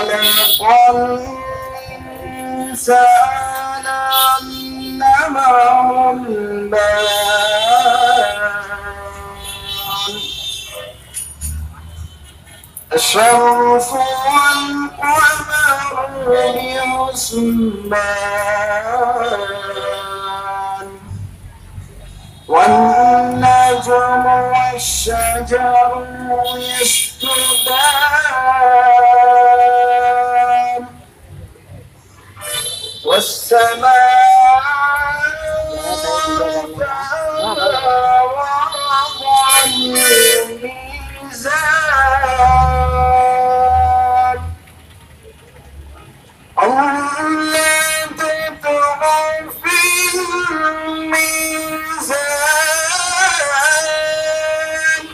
خلق الإنسان علمه البيان الشمس والقمر بحسبان والنجم والشجر يسجدان والسماء وضع الميزان ألا تطغوا في الميزان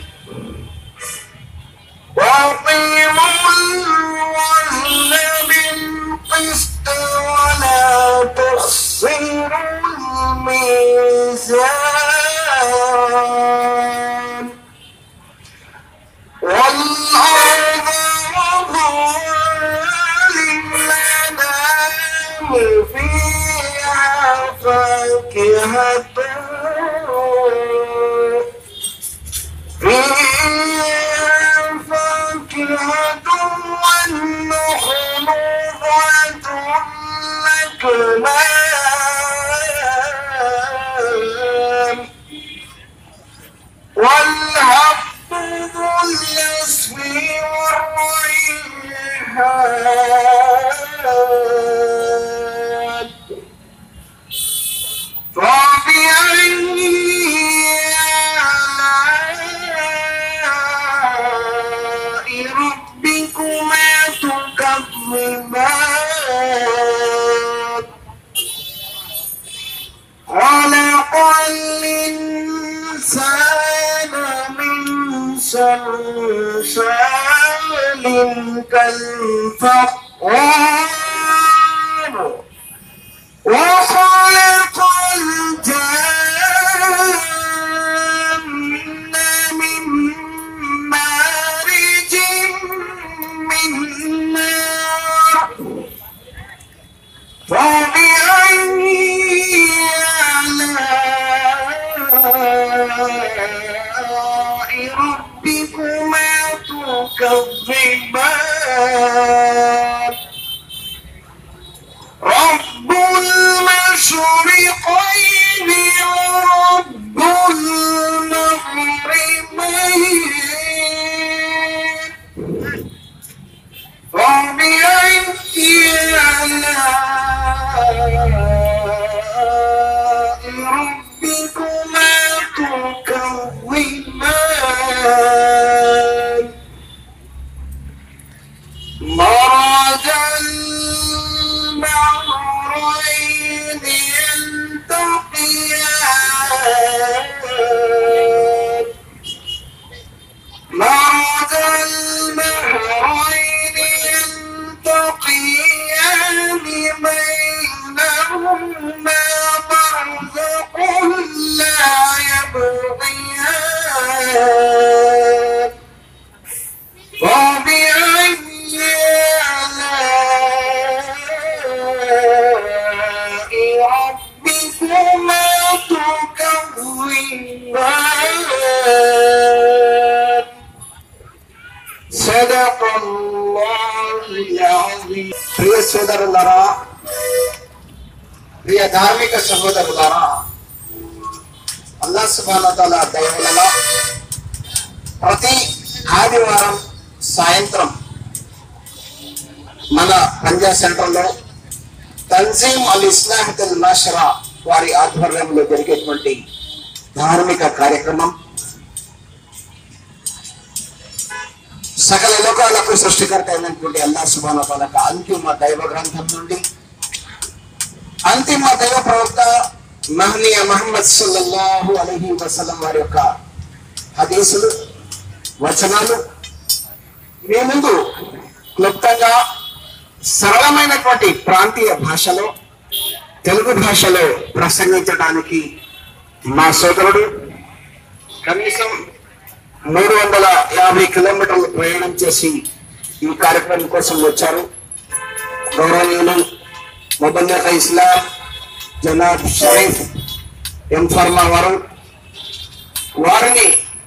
وأقيموا الوزن بالقسط ولا تخسروا الميزان والأرض وضعها للأنام فيها فاكهة فيها فاكهة والنخل ذات الأكمام والهب ذو العصف والريحان فبأي آلاء ربكما تكذبان خلق الإنسان من صلصال كالفخار وخلق الجان من مارج من نار فبأي آلاء ربكما تكذبان رب المشرقين ورب المغربين فبأي آلاء ربكما تكذبان مرج البحرين يلتقيان مرج البحرين يلتقيان بينهما برزق لا يبغيان وبأي آلاء ربكما تكذبان صدق الله العظيم ప్రియ సోదరులారా ప్రియ ధార్మిక సహోదరులారా అల్లా సుబానతాల దయ వలన ప్రతి ఆదివారం సాయంత్రం మన పంజా సెంటర్లో తన్జీమ్ అల్ ఇస్లాహితుల్ నాషరా వారి ఆధ్వర్యంలో జరిగేటువంటి ధార్మిక కార్యక్రమం సకల లోకాలకు సృష్టికర్త అయినటువంటి అల్లా సుబానతాలకు అంతిమ దైవ గ్రంథం నుండి అంతిమ దైవ ప్రవక్త మహనీయ మహమ్మద్ సల్లల్లాహు అలహి వసలం వారి యొక్క హదీసులు వచనాలు మీ ముందు క్లుప్తంగా సరళమైనటువంటి ప్రాంతీయ భాషలో తెలుగు భాషలో ప్రసంగించడానికి మా సోదరుడు కనీసం మూడు వందల యాభై కిలోమీటర్లు ప్రయాణం చేసి ఈ కార్యక్రమం కోసం వచ్చారు గౌరవనీయులు మొబల్లక ఇస్లాం జనాబ్ షరీఫ్ ఎం ఫర్మా వారు వారిని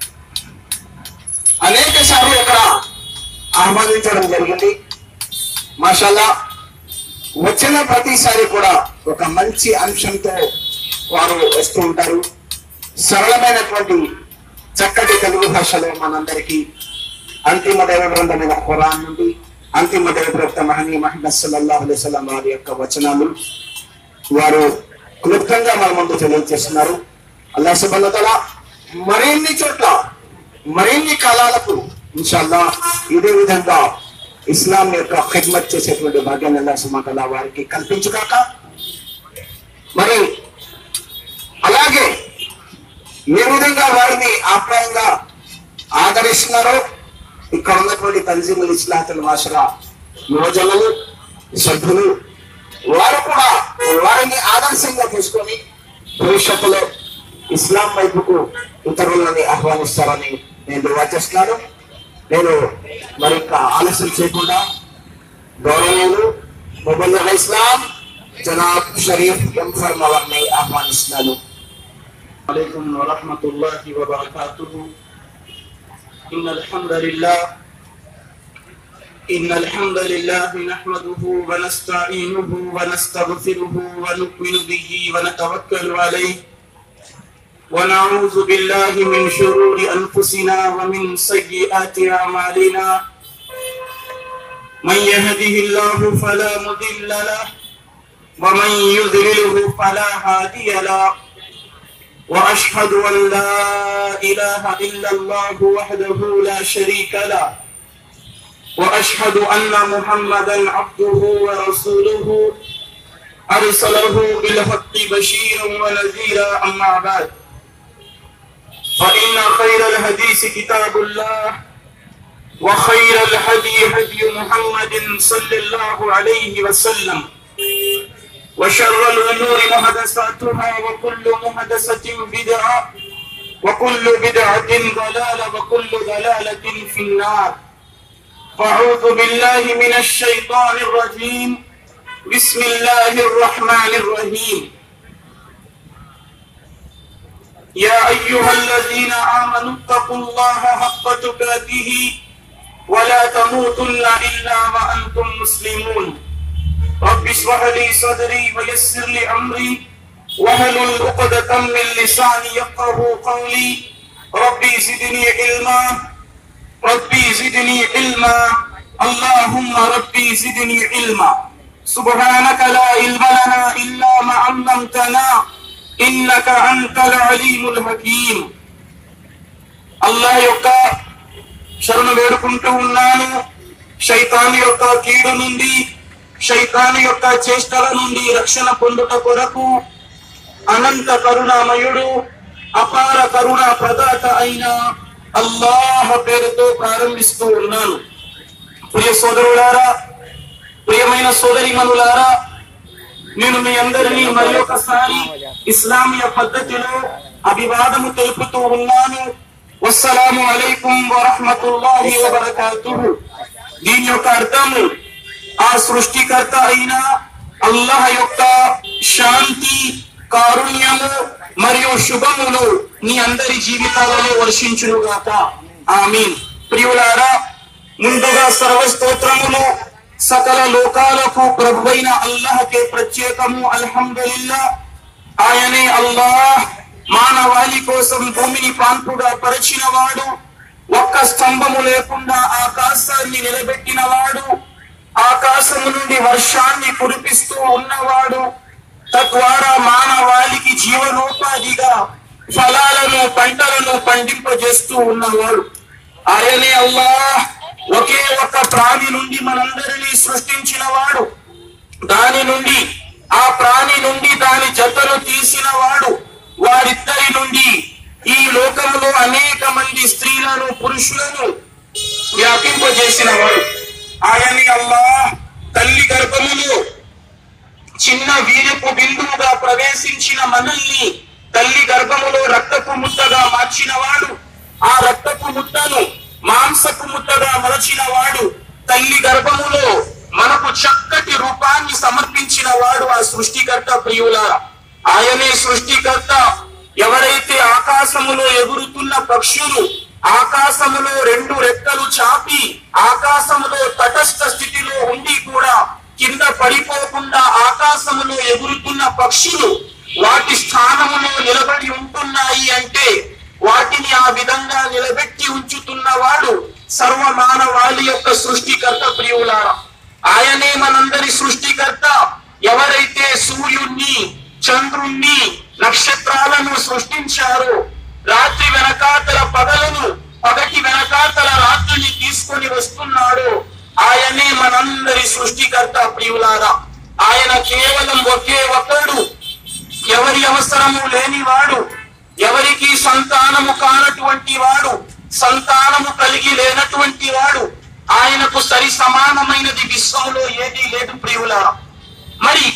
అనేక సార్లు ఇక్కడ ఆహ్వానించడం జరిగింది మాషాల్లా వచ్చిన ప్రతిసారి కూడా ఒక మంచి అంశంతో వారు వస్తూ ఉంటారు సరళమైనటువంటి చక్కటి తెలుగు భాషలో మనందరికీ అంతిమ దైవ గ్రంథమైన ఖురాన్ నుండి అంతిమ దైవ ప్రవక్త మహనీయ మహమ్మద్ సల్లల్లాహు అలైహి వసల్లం వారి యొక్క వచనాలు వారు క్లుప్తంగా మన ముందు తెలియజేస్తున్నారు అల్లా సుబల్లతల మరిన్ని చోట్ల మరిన్ని కాలాలకు ఇన్షాల్లా ఇదే విధంగా ఇస్లాం యొక్క ఖిద్మత్ చేసేటువంటి భాగ్యాన్ని అల్లా సుమతల వారికి కల్పించుగాక మరి అలాగే ఏ విధంగా వారిని ఆప్యాయంగా ఆదరిస్తున్నారో ఇక్కడ ఉన్నటువంటి తన్జీముల్ ఇస్లాతుల్ మాషరా యువజనులు సభ్యులు వారు కూడా వారిని ఆదర్శంగా తీసుకొని భవిష్యత్తులో ఇస్లాం వైపుకు ఇతరులని ఆహ్వానిస్తారని నేను దువా చేస్తున్నాను నేను మరి ఇంకా ఆలస్యం చేయకుండా గౌరవనీయులు మొబైల్ ఇస్లాం జనాబ్ షరీఫ్ ఎం ఫర్మ వారిని ఆహ్వానిస్తున్నాను عليكم ورحمة الله وبركاته إن الحمد لله إن الحمد لله نحمده ونستعينه ونستغفره ونؤمن به ونتوكل عليه ونعوذ بالله من شرور أنفسنا ومن سيئات أعمالنا من يهده الله فلا مضل له ومن يضلله فلا هادي له واشهد ان لا اله الا الله وحده لا شريك له واشهد ان محمدا عبده ورسوله ارسله بالحق بشيرا ونذيرا اما بعد فان خير الحديث كتاب الله وخير الهدي هدي محمد صلى الله عليه وسلم وشر الأمور محدثاتها وكل محدثة بدعة وكل بدعة ضلالة وكل ضلالة في النار فأعوذ بالله من الشيطان الرجيم بسم الله الرحمن الرحيم يا أيها الذين آمنوا اتقوا الله حق تقاته ولا تموتن إلا وأنتم مسلمون رب اشرح لي صدري ويسر لي امري واحلل عقدة من لساني يفقه قولي ربي زدني علما ربي زدني علما اللهم ربي زدني علما سبحانك لا علم لنا الا ما علمتنا انك انت العليم الحكيم الله యొక్క శరణు వేడుకుంటూ ఉన్నాను శైతాన్ యొక్క కీడు నుండి శైతాను యొక్క చేష్టల నుండి రక్షణ పొందుట కొరకు అనంత కరుణామయుడు అపార కరుణ ప్రదాత అయిన అల్లాహ పేరుతో ప్రారంభిస్తూ ఉన్నాను ప్రియ సోదరులారా ప్రియమైన సోదరిమనులారా నేను మీ అందరినీ మరి ఒకసారి ఇస్లామీయ పద్ధతిలో అభివాదము తెలుపుతూ ఉన్నాను వస్సలాము అలైకుం వరహమతుల్లాహి వబరకాతుహు దీని యొక్క అర్థము ఆ సృష్టికర్త అయిన అల్లాహ్ యొక్క శాంతి కారుణ్యము మరియు శుభములు మీ అందరి జీవితాలలో వర్షించునుగాక ఆమీన్ ప్రియులారా ముందుగా సర్వస్తోత్రములు సకల లోకాలకు ప్రభువైన అల్లాహకే ప్రత్యేకము అల్హమ్దులిల్లా ఆయనే అల్లాహ్ మానవాళి కోసం భూమిని పాన్పుగా పరిచిన వాడు ఒక్క స్తంభము లేకుండా ఆకాశాన్ని నిలబెట్టిన వాడు ఆకాశము నుండి వర్షాన్ని కురిపిస్తూ ఉన్నవాడు తద్వారా మానవాళికి జీవనోపాధిగా ఫలాలను పంటలను పండింపజేస్తూ ఉన్నవాడు ఆయనే అల్లాహ్ ఒకే ఒక్క ప్రాణి నుండి మనందరినీ సృష్టించిన వాడు దాని నుండి ఆ ప్రాణి నుండి దాని జతను తీసిన వాడు వారిద్దరి నుండి ఈ లోకంలో అనేక మంది స్త్రీలను పురుషులను వ్యాపింపజేసిన వాడు ఆయన్ని అల్లాహ్ తల్లి గర్భములో చిన్న వీరపు బిందువుగా ప్రవేశించిన మనల్ని తల్లి గర్భములో రక్తపు ముద్దగా మార్చిన వాడు ఆ రక్తపు ముద్దను మాంసపు ముద్దగా మలచిన వాడు తల్లి గర్భములో మనకు చక్కటి రూపాన్ని సమర్పించిన వాడు ఆ సృష్టికర్త ప్రియులారా ఆయనే సృష్టికర్త ఎవరైతే ఆకాశములో ఎగురుతున్న పక్షులు ఆకాశములో రెండు రెక్కలు చాపి ఆకాశములో తటస్థ స్థితిలో ఉండి కూడా కింద పడిపోకుండా ఆకాశములో ఎగురుతున్న పక్షులు వాటి స్థానములో నిలబడి ఉంటున్నాయి అంటే వాటిని ఆ విధంగా నిలబెట్టి ఉంచుతున్నవాడు సర్వ మానవాళి యొక్క సృష్టికర్త ప్రియులారా ఆయనే మనందరి సృష్టికర్త ఎవరైతే సూర్యుణ్ణి చంద్రుణ్ణి నక్షత్రాలను సృష్టించారో రాత్రి వెనకాతల పగలను పగటి వెనకాతల రాత్రిని తీసుకొని వస్తున్నాడో ఆయనే మనందరి సృష్టికర్త ప్రియులారా ఆయన కేవలం ఒకే ఒకడు ఎవరి అవసరము లేనివాడు ఎవరికి సంతానము కానటువంటి వాడు సంతానము కలిగి లేనటువంటి వాడు ఆయనకు సరి సమానమైనది విశ్వంలో ఏదీ లేదు ప్రియుల మరి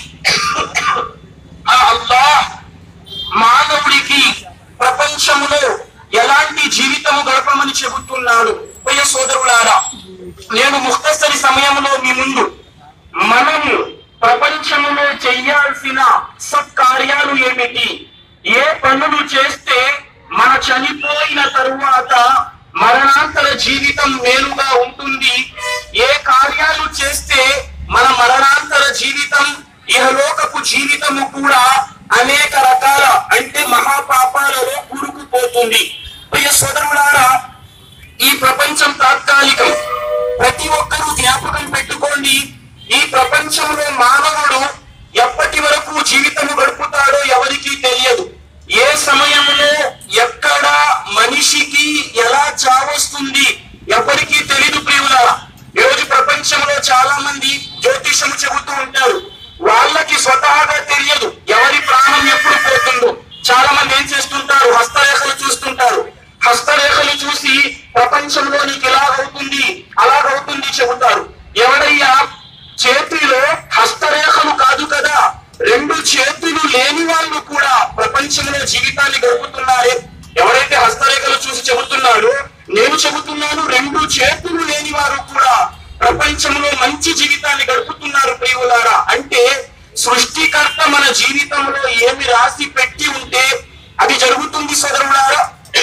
ఆ అల్లాహ్ మానవుడికి ప్రపంచములో ఎలాంటి జీవితము గడపమని చెబుతున్నాడు ప్రియ సోదరులారా నేను ముక్తసరి సమయంలో మీ ముందు మనము ప్రపంచములో చెయ్యాల్సిన సత్కార్యాలు ఏమిటి ఏ పనులు చేస్తే మన చనిపోయిన తరువాత మరణాంతర జీవితం మేలుగా ఉంటుంది ఏ కార్యాలు చేస్తే మన మరణాంతర జీవితం ఇహలోకపు జీవితము కూడా అనేక రకాల అంటే మహాపాపాలలో కూరుకుపోతుంది ప్రియ సోదరులారా ఈ ప్రపంచం తాత్కాలికం ప్రతి ఒక్కరూ జ్ఞాపకం పెట్టుకోండి ఈ ప్రపంచంలో మానవుడు ఎప్పటి వరకు జీవితము గడుపుతాడో ఎవరికీ తెలియదు ఏ సమయంలో ఎక్కడ మనిషికి ఎలా చావొస్తుంది ఎవరికీ తెలియదు ప్రియుల ఈరోజు ప్రపంచంలో చాలా మంది జ్యోతిషము చెబుతూ ఉంటారు వాళ్ళకి స్వతహాగా తెలియదు ఎవరి ప్రాణం ఎప్పుడు పోతుందో చాలా మంది ఏం చేస్తుంటారు హస్తరేఖలు చూస్తుంటారు హస్తరేఖలు చూసి ప్రపంచంలో నీకు ఇలాగవుతుంది అలాగవుతుంది చెబుతారు ఎవడయ్యా చేతిలో హస్తరేఖలు కాదు కదా రెండు చేతులు లేని వాళ్ళు కూడా ప్రపంచంలో జీవితాన్ని గడుపుతున్నారే ఎవరైతే హస్తరేఖలు చూసి చెబుతున్నాడో నేను చెబుతున్నాను రెండు చేతులు లేని వారు కూడా ప్రపంచంలో మంచి జీవితాన్ని గడుపుతున్నారు ప్రియులారా అంటే సృష్టికర్త మన జీవితంలో ఏమి రాసి పెట్టి ఉంటే అది జరుగుతుంది సోదరులారా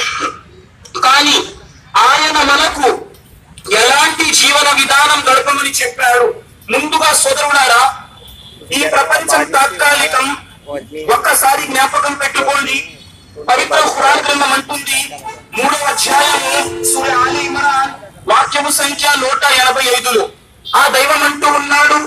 కానీ ఆయన మనకు ఎలాంటి జీవన విధానం గడపమని చెప్పాడు ముందుగా సోదరులారా ఈ ప్రపంచం తాత్కాలికం ఒక్కసారి జ్ఞాపకం పెట్టుకోండి పవిత్ర ఖురాన్ గ్రంథం అంటుంది మూడవ అధ్యాయము సూర్య ఆలి ఇమ్రాన్ వాక్యము సంఖ్య నూట ఎనభై ఐదులో ఆ దైవం అంటూ ఉన్నాడు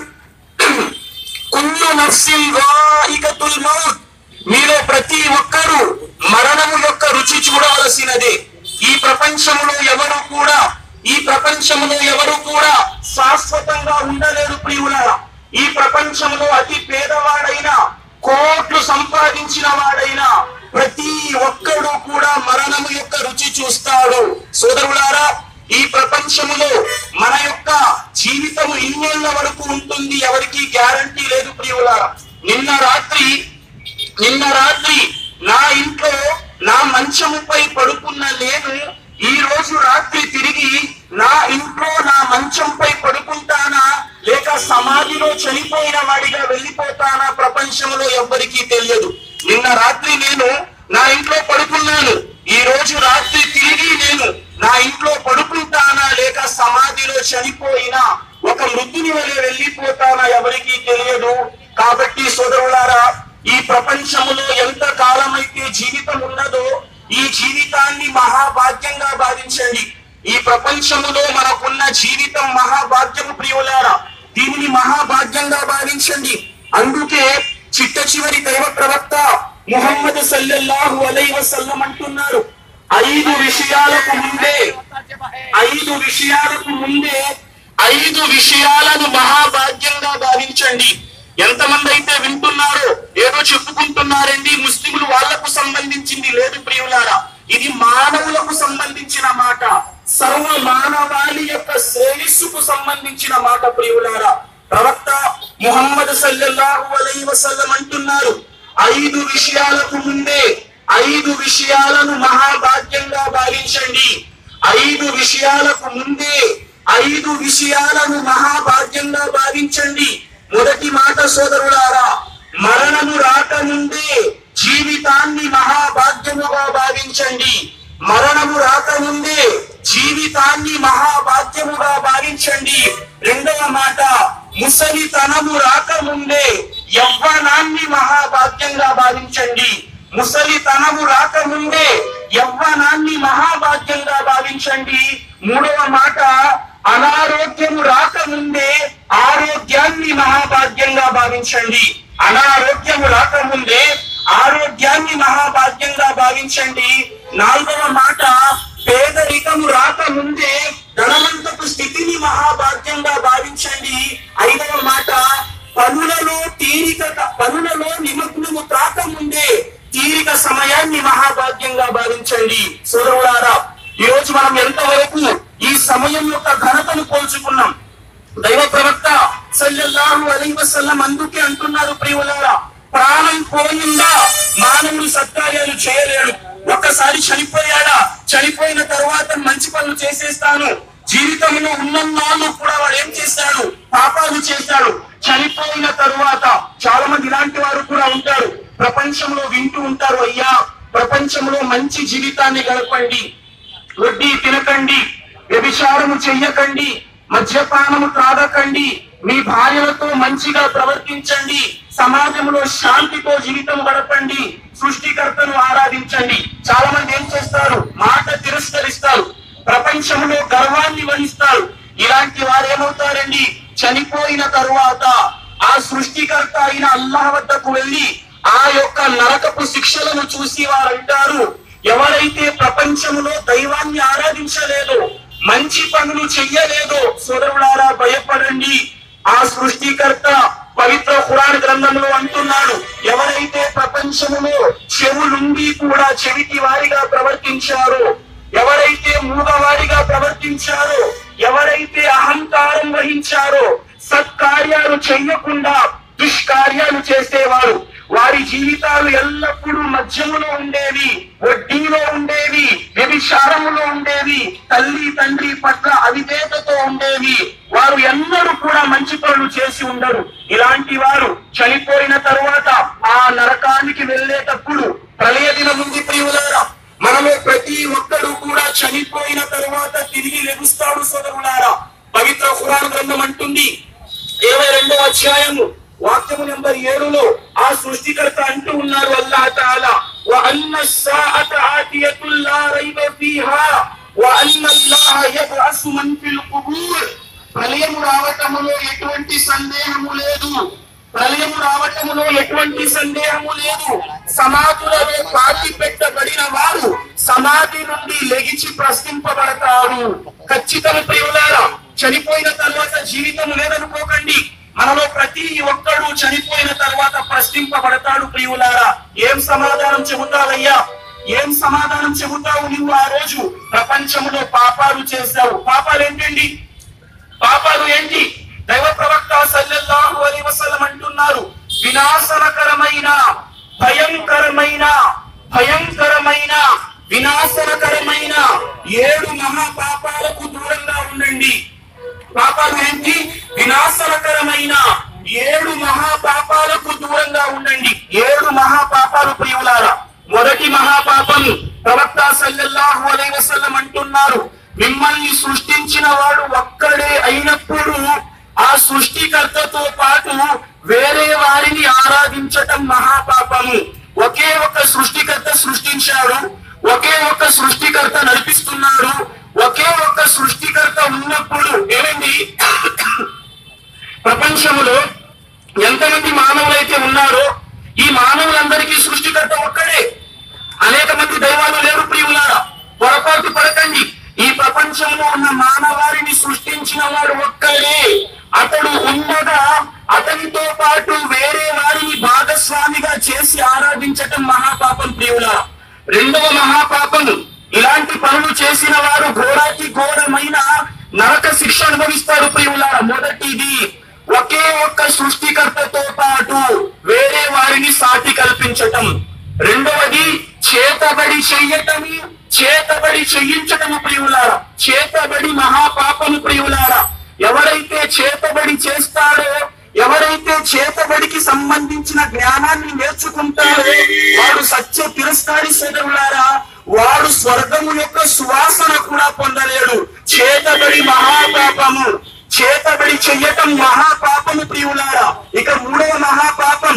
కుల్లు నఫ్సిన్ రాయికతుల్ మౌత్ మీలో ప్రతి ఒక్కరూ మరణము యొక్క రుచి చూడవలసినదే ఈ ప్రపంచంలో ఎవరు కూడా ఈ ప్రపంచంలో ఎవరు కూడా శాశ్వతంగా ఉండలేరు ప్రియులారా ఈ ప్రపంచంలో అతి పేదవాడైనా కోట్లు సంపాదించిన వాడైనా ప్రతి ఒక్కడు కూడా మరణము యొక్క రుచి చూస్తాడు సోదరులారా ఈ ప్రపంచములో మన యొక్క జీవితము ఇన్నేళ్ల వరకు ఉంటుంది ఎవరికి గ్యారంటీ లేదు ప్రియులారా నిన్న రాత్రి నిన్న రాత్రి నా ఇంట్లో నా మంచముపై పడుకున్న నేను ఈ రోజు రాత్రి తిరిగి నా ఇంట్లో నా మంచంపై పడుకుంటానా లేక సమాధిలో చనిపోయిన వాడిగా వెళ్ళిపోతానా ప్రపంచంలో ఎవ్వరికీ తెలియదు నిన్న రాత్రి నేను నా ఇంట్లో పడుకున్నాను ఈ రోజు రాత్రి తిరిగి నేను నా ఇంట్లో పడుకుంటానా లేక సమాధిలో చనిపోయినా ఒక మృతుని వలె వెళ్ళిపోతానా ఎవరికీ తెలియదు కాబట్టి సోదరులారా ఈ ప్రపంచములో ఎంత కాలమైతే జీవితం ఉన్నదో ఈ జీవితాన్ని మహాభాగ్యంగా భావించండి ఈ ప్రపంచములో మనకున్న జీవితం మహాభాగ్యము ప్రియులారా దీనిని మహాభాగ్యంగా భావించండి అందుకే చిట్ట చివరి దైవ ప్రవక్త ముహమ్మద్ సల్లల్లాహు అలై వసల్లం అంటున్నారు ఐదు విషయాలకు ముందే ఐదు విషయాలకు ముందే ఐదు విషయాలను మహాభాగ్యంగా భావించండి ఎంతమంది అయితే వింటున్నారో ఏదో చెప్పుకుంటున్నారండి ముస్లింలు వాళ్లకు సంబంధించింది లేదు ప్రియులారా ఇది మానవులకు సంబంధించిన మాట సర్వ మానవాళి యొక్క శ్రేయస్సుకు సంబంధించిన మాట ప్రియులారా ప్రవక్త ముహమ్మద్ సల్లల్లాహు అలైహి వసల్లం అంటున్నారు ఐదు విషయాలకు ముందే ఐదు విషయాలను మహాభాగ్యంగా భావించండి ఐదు విషయాలకు ముందే ఐదు విషయాలను మహాభాగ్యంగా భావించండి మొదటి మాట సోదరులారా మరణము రాకముందే జీవితాన్ని మహాభాగ్యముగా భావించండి మరణము రాకముందే జీవితాన్ని మహాభాగ్యముగా భావించండి రెండవ మాట ముసలితనము రాకముందే యవ్వనాన్ని మహాభాగ్యంగా భావించండి ముసలితనము రాకముందే యవ్వనాన్ని మహాభాగ్యంగా భావించండి మూడవ మాట అనారోగ్యము రాకముందే ఆరోగ్యాన్ని మహాభాగ్యంగా భావించండి అనారోగ్యము రాకముందే ఆరోగ్యాన్ని మహాభాగ్యంగా భావించండి నాలుగవ మాట పేదరికము రాకముందే ధనవంతపు స్థితిని మహాభాగ్యంగా భావించండి ఐదవ మాట పనులలో తీరిక పనులలో నిమగ్నము కాకముందే తీరిక సమయాన్ని మహాభాగ్యంగా భావించండి సోదరులారా ఈ రోజు మనం ఎంతవరకు ఈ సమయం యొక్క ఘనతను పోల్చుకున్నాం దైవ ప్రవక్త సల్లల్లాహు అలైహి వసల్లం అందుకే అంటున్నారు ప్రియులారా ప్రాణం పోయిందా మానవుడు సత్కార్యాలు చేయలేడు ఒక్కసారి చనిపోయాడా చనిపోయిన తర్వాత మంచి పనులు చేసేస్తాను జీవితంలో ఉన్నన్నాళ్ళు కూడా వాడు ఏం చేస్తాడు పాపాలు చేస్తాడు చనిపోయిన తరువాత చాలా మంది ఇలాంటి వారు కూడా ఉంటారు ప్రపంచంలో వింటూ ఉంటారు అయ్యా ప్రపంచంలో మంచి జీవితాన్ని గడపండి వడ్డీ తినకండి వ్యభిచారము చెయ్యకండి మద్యపానము త్రాగకండి మీ భార్యలతో మంచిగా ప్రవర్తించండి సమాజంలో శాంతితో జీవితం గడపండి సృష్టికర్తను ఆరాధించండి చాలా మంది ఏం చేస్తారు మాట తిరస్కరిస్తారు ప్రపంచంలో గర్వాన్ని వహిస్తారు ఇలాంటి వారు ఏమవుతారండి చనిపోయిన తరువాత ఆ సృష్టికర్త అయిన అల్లాహ్ వద్దకు వెళ్ళి ఆ యొక్క నరకపు శిక్షలను చూసి వారు అంటారు ఎవరైతే ప్రపంచంలో దైవాన్ని ఆరాధించలేదో మంచి పనులు చెయ్యలేదో సోదరులారా భయపడండి ఆ సృష్టికర్త పవిత్ర ఖురాన్ గ్రంథంలో అంటున్నాడు ఎవరైతే ప్రపంచములో చెవులుండి కూడా చెవిటి వారిగా ప్రవర్తించారో ఎవరైతే మూగవారిగా ప్రవర్తించారో ఎవరైతే అహంకారం వహించారో సత్కార్యాలు చెయ్యకుండా దుష్కార్యాలు చేసేవారు వారి జీవితాలు ఎల్లప్పుడూ మధ్యములో ఉండేవి వడ్డీలో ఉండేవి వ్యభిచారములో ఉండేవి తల్లి తండ్రి పట్ల అవిధేతతో ఉండేవి వారు ఎన్నడూ కూడా మంచి పనులు చేసి ఉండరు ఇలాంటి వారు చనిపోయిన తరువాత ఆ నరకానికి వెళ్ళేటప్పుడు ప్రళయ దినం ఉంది ప్రియులారా మనము ప్రతి ఒక్కడు కూడా చనిపోయిన తరువాత తిరిగి లెగుస్తాడు సోదరులారా పవిత్ర ఖురాన్ గ్రంథం అంటుంది ఇరవై రెండో అధ్యాయము వాక్యము నెంబర్ ఏడులో ఆ సృష్టికర్త అంటూ ఉన్నారు అల్లాహ్ తాలా وأن الساعة آتية لا ريب فيها وأن الله يبعث من في القبور ప్రళయము రావటములో ఎటువంటి సందేహము లేదు ప్రళయము రావటములో ఎటువంటి సందేహము లేదు సమాధులలో పాతి పెట్టబడిన వారు సమాధి నుండి లెగిచి ప్రశ్నింపబడతారు ఖచ్చితం ప్రియులారా చనిపోయిన తర్వాత జీవితం లేదనుకోకండి మనలో ప్రతి ఒక్కడు చనిపోయిన తర్వాత ప్రశ్నింపబడతాడు ప్రియులారా ఏం సమాధానం చెబుతావయ్యా ఏం సమాధానం చెబుతావు నువ్వు ఆ రోజు ప్రపంచంలో పాపాలు చేశావు పాపాలు ఏంటండి పాపాలు ఏంటి దైవ ప్రవక్త సల్లల్లాహు అలైహి వసల్లం అంటున్నారు వినాశనకరమైన భయంకరమైన భయంకరమైన వినాశనకరమైన ఏడు మహా పాపాలకు దూరంగా ఉండండి పాపాలు ఏంటి వినాశనకరమైన ఏడు మహా పాపాలకు దూరంగా ఉండండి ఏడు మహా పాపాలు ప్రియులారా మొదటి మహాపాపం ప్రవక్త సల్లల్లాహు అలైహి వసల్లం అంటున్నారు మిమ్మల్ని సృష్టించిన వాడు ఒక్కడే అయినప్పుడు ఆ సృష్టికర్తతో పాటు వేరే వారిని ఆరాధించటం మహాపాపము ఒకే ఒక సృష్టికర్త సృష్టించాడు ఒకే ఒక సృష్టికర్త నడిపిస్తున్నాడు ఒకే ఒక సృష్టికర్త ఉన్నప్పుడు ఏమైంది ప్రపంచంలో ఎంతమంది మానవులైతే ఉన్నారో ఈ మానవులందరికీ సృష్టికర్త ఒక్కడే అనేక మంది దైవాలు లేరు ప్రియులారా పొరపాటు పడకండి ఈ ప్రపంచంలో ఉన్న మానవారిని సృష్టించిన వాడు ఒక్కడే అతడు ఉండగా అతనితో పాటు వేరే వారిని భాగస్వామిగా చేసి ఆరాధించటం మహాపాపం ప్రియులారా రెండవ మహాపాపం ఇలాంటి పనులు చేసిన వారు ఘోరాతి ఘోరమైన నరక శిక్ష అనుభవిస్తారు ప్రియులారా మొదటిది ఒకే ఒక్క సృష్టికర్తతో పాటు వేరే వారిని సాటి కల్పించటం రెండవది చేతబడి చెయ్యటము చేతబడి చెయ్యించటము ప్రియులారా చేతబడి మహాపాపము ప్రియులారా సృష్టికి సంబంధించిన జ్ఞానాన్ని నేర్చుకుంటాడో వాడు సత్య తిరస్కారి సోదరులారా వాడు స్వర్గము యొక్క సువాసన కూడా పొందలేడు చేతబడి మహాపాపము చేతబడి చెయ్యటం మహాపాపము ప్రియులారా ఇక మూడవ మహాపాపం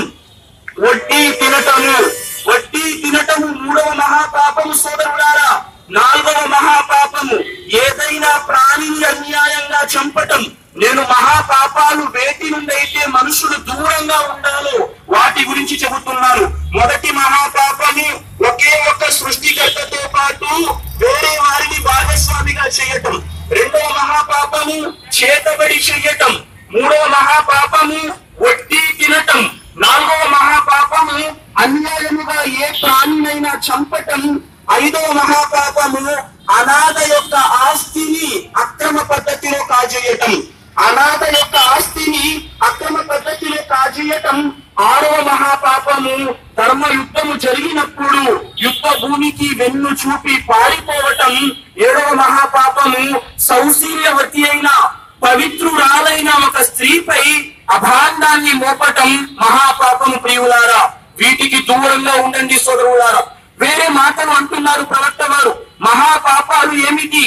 వడ్డీ తినటము వడ్డీ తినటము మూడవ మహాపాపము సోదరులారా నాలుగవ మహాపాపము ఏదైనా ప్రాణిని అన్యాయంగా చంపటం నేను మహాపాపాలు వేటి నుండి అయితే మనుషులు దూరంగా ఉండాలో వాటి గురించి చెబుతున్నాను మొదటి మహాపాపము ఒకే ఒక్క సృష్టికర్తతో పాటు వేరే వారిని భాగస్వామిగా చేయటం రెండవ మహాపాపము చేతబడి చెయ్యటం మూడవ మహాపాపము వడ్డీ తినటం నాలుగవ మహాపాపము అన్యాయముగా ఏ ప్రాణినైనా చంపటం ఐదవ మహాపాపము అనాథ యొక్క ఆస్తిని అక్రమ పద్ధతిలో కాజేయటం అనాథ యొక్క ఆస్తిని అక్రమ పద్ధతిలో కాజేయటం ఆరవ మహాపాపము ధర్మ యుద్ధము జరిగినప్పుడు యుద్ధ భూమికి వెన్ను చూపి పారిపోవటం ఏడవ మహాపాపము సౌశీల్యవతి అయిన పవిత్రురాలైన ఒక స్త్రీపై అభాండాన్ని మోపటం మహాపాపము ప్రియులారా వీటికి దూరంగా ఉండండి సోదరులారా వేరే మాటలు అంటున్నారు ప్రవక్త వారు మహాపాపాలు ఏమిటి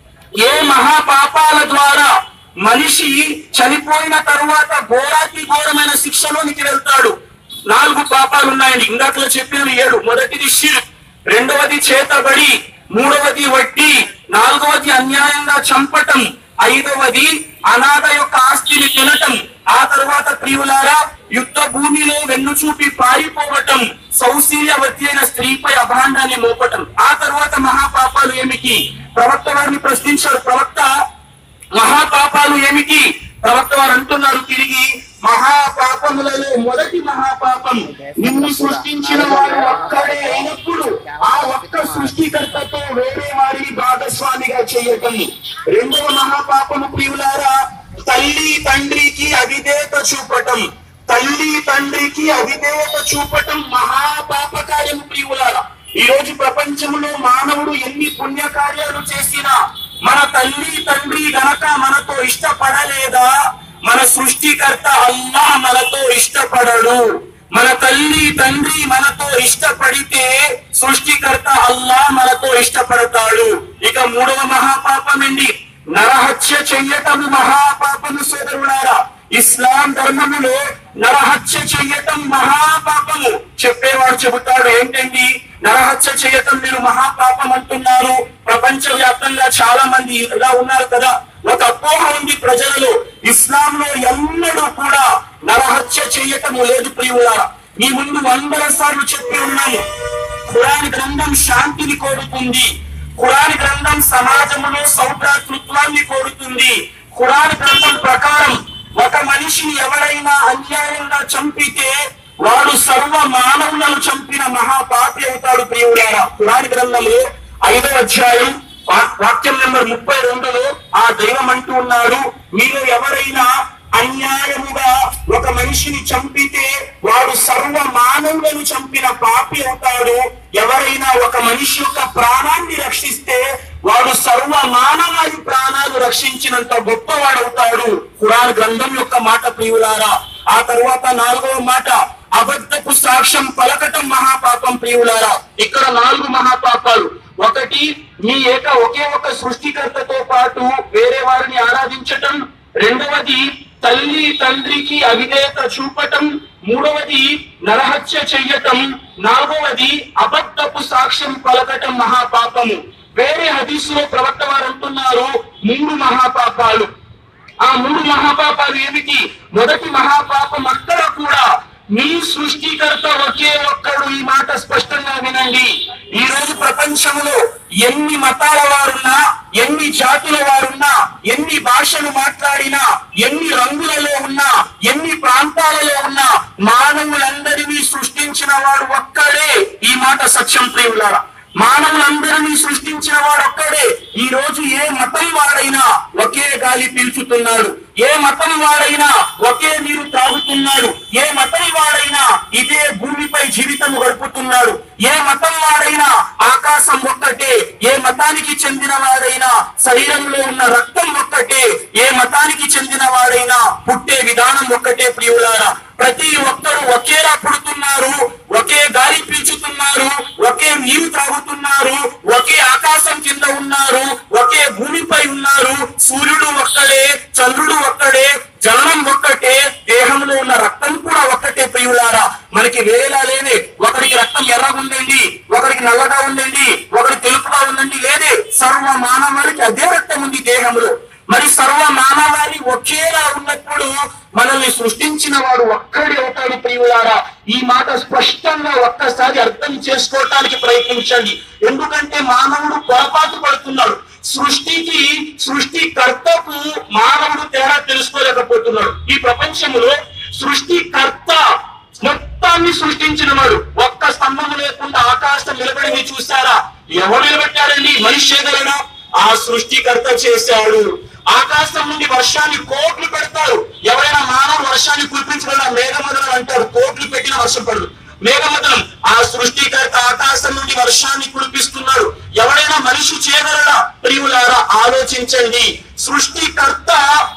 ఏ మహాపాపాల ద్వారా మనిషి చనిపోయిన తరువాత ఘోరాతి ఘోరమైన శిక్షలోనికి వెళ్తాడు నాలుగు పాపాలు ఉన్నాయండి ఇందాకలో చెప్పిన ఏడు మొదటిది షిర్ రెండవది చేతబడి మూడవది వడ్డీ నాలుగవది అన్యాయంగా చంపటం ఐదవది అనాథ యొక్క ఆస్తిని తినటం ఆ తరువాత ప్రియులారా యుద్ధ భూమిలో వెన్ను చూపి పారిపోవటం సౌశీల్యవతి అయిన స్త్రీపై అభాండాన్ని మోపటం ఆ తరువాత మహాపాపాలు ఏమిటి ప్రవక్త వారిని ప్రశ్నించారు ప్రవక్త మహాపాపాలు ఏమిటి ప్రవక్త వారు అంటున్నారు తిరిగి మహాపాపములలో మొదటి మహాపాపం నిన్ను సృష్టించిన వాడు ఒక్కడే అయినప్పుడు ఆ ఒక్క సృష్టికర్తతో వేరే వారిని భాగస్వామిగా చేయటం రెండవ మహాపాపము ప్రియులారా తల్లి తండ్రికి అవిధేత చూపటం తల్లి తండ్రికి అవిధేయత చూపటం మహాపాప కార్యము ప్రియులారా ఈ రోజు ప్రపంచంలో మానవుడు ఎన్ని పుణ్య కార్యాలు చేసినా మన తల్లి తండ్రి గనక మనతో ఇష్టపడలేదా మన సృష్టికర్త అల్లా మనతో ఇష్టపడడు మన తల్లి తండ్రి మనతో ఇష్టపడితే సృష్టికర్త అల్లా మనతో ఇష్టపడతాడు ఇక మూడవ మహాపాపం అండి నరహత్య చెయ్యటము మహాపాపము సోదరులారా ఇస్లాం ధర్మములో నరహత్య చెయ్యటం మహాపాపము చెప్పేవాడు చెబుతాడు ఏంటండి నరహత్య చేయటం మీరు మహాపాపం అంటున్నారు ప్రపంచ వ్యాప్తంగా చాలా మంది ఇలా ఉన్నారు కదా ఒక అపోహ ఉంది ప్రజలలో ఇస్లాంలో ఎన్నడూ కూడా నరహత్య చేయటము లేదు ప్రియులారా మీ ముందు వందల సార్లు చెప్పి ఉన్నాను ఖురాన్ గ్రంథం శాంతిని కోరుతుంది ఖురాన్ గ్రంథం సమాజంలో సౌభ్రాతృత్వాన్ని కోరుతుంది ఖురాన్ గ్రంథం ప్రకారం ఒక మనిషిని ఎవరైనా అన్యాయంగా చంపితే వాడు సర్వ మానవులను చంపిన మహాపాపి అవుతాడు ప్రియులారా ఖురాన్ గ్రంథంలో ఐదవ అధ్యాయం వా- వాక్యం నెంబర్ ముప్పై రెండులో ఆ దైవం అంటూ ఉన్నాడు మీరు ఎవరైనా అన్యాయముగా ఒక మనిషిని చంపితే వాడు సర్వ మానవులను చంపిన పాపి అవుతాడు ఎవరైనా ఒక మనిషి యొక్క ప్రాణాన్ని రక్షిస్తే వాడు సర్వ మానవాళి ప్రాణాలు రక్షించినంత గొప్పవాడవుతాడు ఖురాన్ గ్రంథం యొక్క మాట ప్రియులారా ఆ తరువాత నాలుగవ మాట అబద్ధపు సాక్ష్యం పలకటం మహాపాపం ప్రియులారా ఇక్కడ నాలుగు మహాపాపాలు ఒకటి మీ ఏక ఒకే ఒక సృష్టికర్తతో పాటు వేరే వారిని ఆరాధించటం రెండవది తల్లి తండ్రికి అవిధేయత చూపటం మూడవది నరహత్య చెయ్యటం నాలుగవది అబద్ధపు సాక్ష్యం పలకటం మహాపాపము వేరే హదీసులో ప్రవక్త వారు అంటున్నారు మూడు మహాపాపాలు ఆ మూడు మహాపాపాలు ఏమిటి మొదటి మహాపాపం అక్కడ కూడా మీ సృష్టికర్త ఒకే ఒక్కడు ఈ మాట స్పష్టంగా వినండి ఈ రోజు ప్రపంచంలో ఎన్ని మతాల వారున్నా ఎన్ని జాతుల వారున్నా ఎన్ని భాషలు మాట్లాడినా ఎన్ని రంగులలో ఉన్నా ఎన్ని ప్రాంతాలలో ఉన్నా మానవులందరినీ సృష్టించిన వాడు ఒక్కడే ఈ మాట సత్యం ప్రియులారా మానవులందరినీ సృష్టించిన వాడు ఒక్కడే ఈ రోజు ఏ మతం వాడైనా ఒకే గాలి పీల్చుతున్నాడు ఏ మతం వాడైనా ఒకే నీరు త్రాగుతున్నాడు ఏ మతం వాడైనా ఇదే భూమిపై జీవితం గడుపుతున్నాడు ఏ మతం వాడైనా ఆకాశం ఒక్కటే ఏ మతానికి చెందిన వాడైనా శరీరంలో ఉన్న రక్తం ఒక్కటే ఏ మతానికి చెందిన వాడైనా పుట్టే విధానం ఒక్కటే ప్రియులారా ప్రతి ఒక్క ఒక్కడే చంద్రుడు ఒక్కడే జననం ఒక్కటే దేహంలో ఉన్న రక్తం కూడా ఒక్కటే ప్రియులారా మనకి వేరేలా లేదే ఒకరికి రక్తం ఎర్రగా ఉండండి ఒకరికి నల్లగా ఉండండి ఒకరికి తెలుపుగా ఉండండి లేదే సర్వ మానవాళికి అదే రక్తం ఉంది దేహంలో మరి సర్వ మానవాళి ఒకేలా ఉన్నప్పుడు మనల్ని సృష్టించిన వాడు ఒక్కడే అవుతాడు ప్రియులారా ఈ మాట స్పష్టంగా ఒక్కసారి అర్థం చేసుకోవటానికి ప్రయత్నించండి ఎందుకంటే మానవుడు పొరపాటు పడుతున్నాడు సృష్టికి సృష్టికర్తకు మానవుడు తేడా తెలుసుకోలేకపోతున్నాడు ఈ ప్రపంచంలో సృష్టికర్త మొత్తాన్ని సృష్టించిన వాడు ఒక్క స్తంభం లేకుండా ఆకాశం నిలబడింది చూసారా ఎవరు నిలబెట్టారండి మనిషి చేయగలడా ఆ సృష్టికర్త చేశాడు ఆకాశం నుండి వర్షాన్ని కోట్లు పెడతారు ఎవరైనా మానవ వర్షాన్ని కురిపించగల మేఘమదనం అంటారు కోట్లు పెట్టిన వర్షం పడదు మేఘమదనం ఆ సృష్టికర్త ఆకాశం నుండి వర్షాన్ని కురిపిస్తున్నాడు ఎవరైనా మనిషి చేయగలడా ప్రియులారా ఆలోచించండి సృష్టికర్త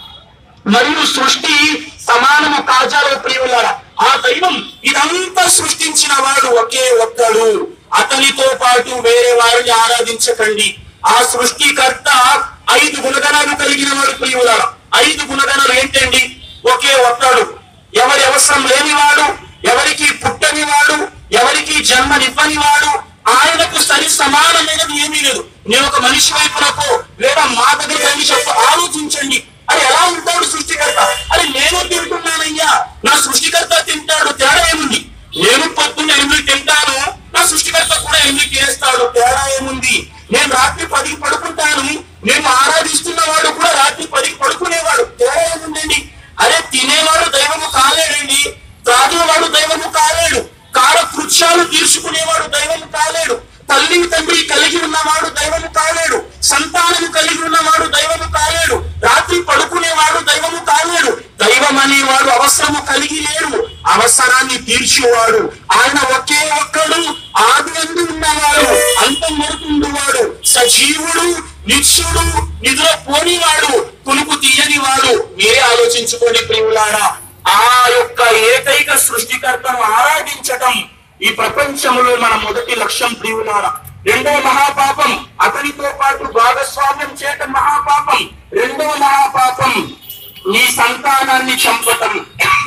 మరియు సృష్టి సమానము కాజాలో ప్రియులారా ఆ దైవం ఇదంతా సృష్టించిన వాడు ఒకే ఒక్కడు అతనితో పాటు వేరే వారిని ఆరాధించకండి ఆ సృష్టికర్త ఐదు గుణగణాలు కలిగిన వాడు ప్రియులారా ఐదు గుణగణాలు ఏంటండి ఒకే ఒక్కడు ఎవరి అవసరం లేనివాడు ఎవరికి పుట్టని వాడు ఎవరికి జన్మనివ్వని వాడు ఆయనకు సరి సమానమైనది ఏమీ లేదు నేను ఒక మనిషి వైపునకు లేదా మా దగ్గర రండి చెప్ప ఆలోచించండి అది ఎలా ఉంటాడు సృష్టికర్త అది నేను తింటున్నానయ్యా నా సృష్టికర్త తింటాడు తేడా ఏముంది నేను పొద్దున్న ఎనిమిది తింటాను నా సృష్టికర్త కూడా ఎనిమిది చేస్తాడు తేడా ఏముంది నేను రాత్రి పదికి పడుకుంటాను నేను ఆరాధిస్తున్న వాడు కూడా రాత్రి పదికి పడుకునేవాడు తేడా ఏముందండి అరే తినేవాడు దైవము కాలేడండి త్రాగేవాడు దైవము కాలేడు కాల కృత్యాలు తీర్చుకునేవాడు దైవము కాలేడు తల్లి తండ్రి కలిగి ఉన్నవాడు దైవము కాలేడు సంతానము కలిగి ఉన్నవాడు దైవము కాలేడు రాత్రి పడుకునేవాడు దైవము కాలేడు దైవం అనేవాడు అవసరము కలిగి లేడు అవసరాన్ని తీర్చేవాడు ఆయన ఒకే ఒక్కడు ఆది అందు ఉన్నవాడు అంతం వరకుండువాడు సజీవుడు నిత్యుడు నిధుల పోనివాడు కొనుకు తీయని వాడు మీరే ఆలోచించుకోండి ప్రియులారా ఆ యొక్క ఏకైక సృష్టికర్తను ఆరాధించటం ఈ ప్రపంచంలో మన మొదటి లక్ష్యం ప్రియులారా రెండో మహాపాపం అతనితో పాటు భాగస్వామ్యం చేయటం మహాపాపం రెండో మహాపాపం నీ సంతానాన్ని చంపటం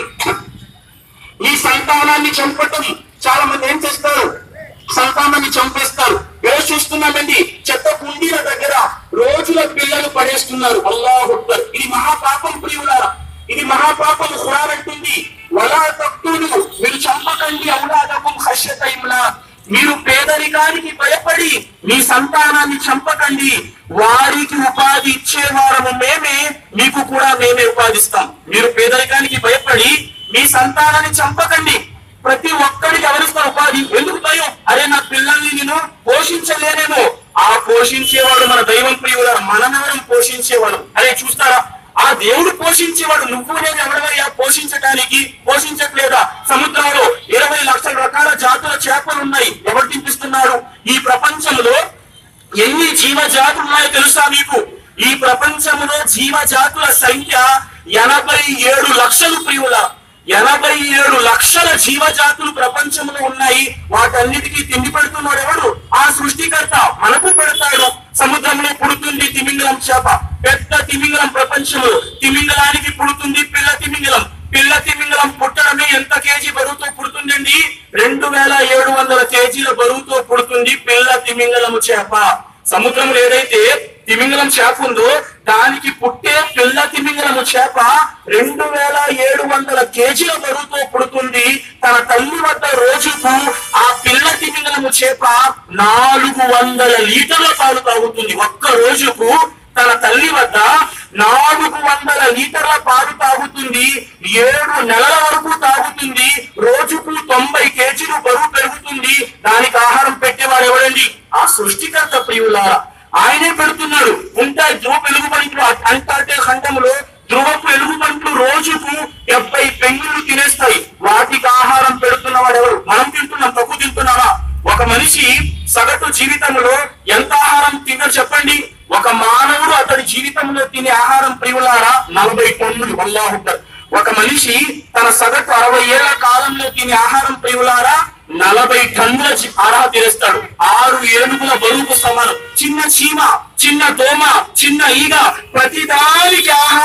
నీ సంతానాన్ని చంపటం చాలా మంది ఏం చేస్తారు సంతానాన్ని చంపేస్తారు ఈరోజు చూస్తున్నామండి చెత్త కుండీల దగ్గర రోజుల పిల్లలు పడేస్తున్నారు అల్లాహ్ అక్బర్ ఇది మహాపాపం ప్రియులారా ఇది మహాపాపం ఖురాన్ అంటుంది వలా తక్కులు మీరు చంపకండి ఔలాదకం ఖశ్యత ఇమ్లాక్ మీరు పేదరికానికి భయపడి మీ సంతానాన్ని చంపకండి వారికి ఉపాధి ఇచ్చేవారము మేమే మీకు కూడా మేమే ఉపాధిస్తాం మీరు పేదరికానికి భయపడి మీ సంతానాన్ని చంపకండి ప్రతి ఒక్కడికి ఎవరిస్తారు ఉపాధి ఎందుకు భయం అరే నా పిల్లల్ని నేను పోషించలేనేమో ఆ పోషించేవాడు మన దైవం ప్రియుడు మనమెవరం పోషించేవాడు అరే చూస్తారా ఆ దేవుడు పోషించేవాడు నువ్వు నేను ఎవరివయ్యా పోషించడానికి పోషించట్లేదా సముద్రంలో ఇరవై లక్షల రకాల జాతుల చేపలు ఉన్నాయి ఎవరు తినిపిస్తున్నారు ఈ ప్రపంచంలో ఎన్ని జీవజాతులు ఉన్నాయో తెలుసా మీకు ఈ ప్రపంచంలో జీవజాతుల సంఖ్య ఎనభై ఏడు లక్షలు ప్రియుల ఎనభై ఏడు లక్షల జీవజాతులు ప్రపంచంలో ఉన్నాయి వాటన్నిటికీ తిండి పెడుతున్నాడు ఎవడు ఆ సృష్టికర్త మనకు పెడతాడు సముద్రంలో పుడుతుంది తిమింగలం చేప పెద్ద తిమింగలం ప్రపంచంలో తిమింగలానికి పుడుతుంది పిల్ల తిమింగలం పిల్ల తిమింగలం పుట్టడమే ఎంత కేజీ బరువుతో పుడుతుందండి రెండు వేల ఏడు వందల కేజీల బరువుతో పుడుతుంది పిల్ల తిమింగలము చేప సముద్రంలో ఏదైతే తిమింగలం చేప ఉందో దానికి పుట్టే పిల్ల తిమింగలము చేప రెండు వేల ఏడు వందల కేజీల బరువుతో పుడుతుంది తన తల్లి వద్ద రోజుకు ఆ పిల్ల తిమింగలము చేప నాలుగు వందల లీటర్ల పాలు తాగుతుంది ఒక్క రోజుకు తన తల్లి వద్ద నాలుగు వందల లీటర్ల పాలు తాగుతుంది ఏడు నెలల వరకు తాగుతుంది రోజుకు తొంభై కేజీలు బరువు పెరుగుతుంది దానికి ఆహారం పెట్టేవాడు ఎవరండి ఆ సృష్టికర్త ప్రియులారా ఆయనే పెడుతున్నాడు ఉంటాయి ధ్రువ వెలుగుబంట్లు అంటార్టే ఖండంలో ధ్రువపు ఎలుగుబంట్లు రోజుకు డెబ్బై పెంగులు తినేస్తాయి వాటికి ఆహారం పెడుతున్న వాడు ఎవరు మనం తింటున్నాం తక్కువ తింటున్నావా ఒక మనిషి సగటు జీవితంలో ఎంత ఆహారం తిందో చెప్పండి ఒక మానవుడు అతడి జీవితంలో తినే ఆహారం ప్రియులారా నలభై టన్నులు అల్లాహుద్దర్ ఒక మనిషి తన సగటు అరవై ఏళ్ల కాలంలో తినే ఆహారం ప్రియులారా నలభై టన్నుల చి- ఆహారం తినేస్తాడు ఆరు ఏనుగుల బరువుకు సమానం చిన్న చీమ చిన్న దోమ చిన్న ఈగ ప్రతిదానికి ఆహారం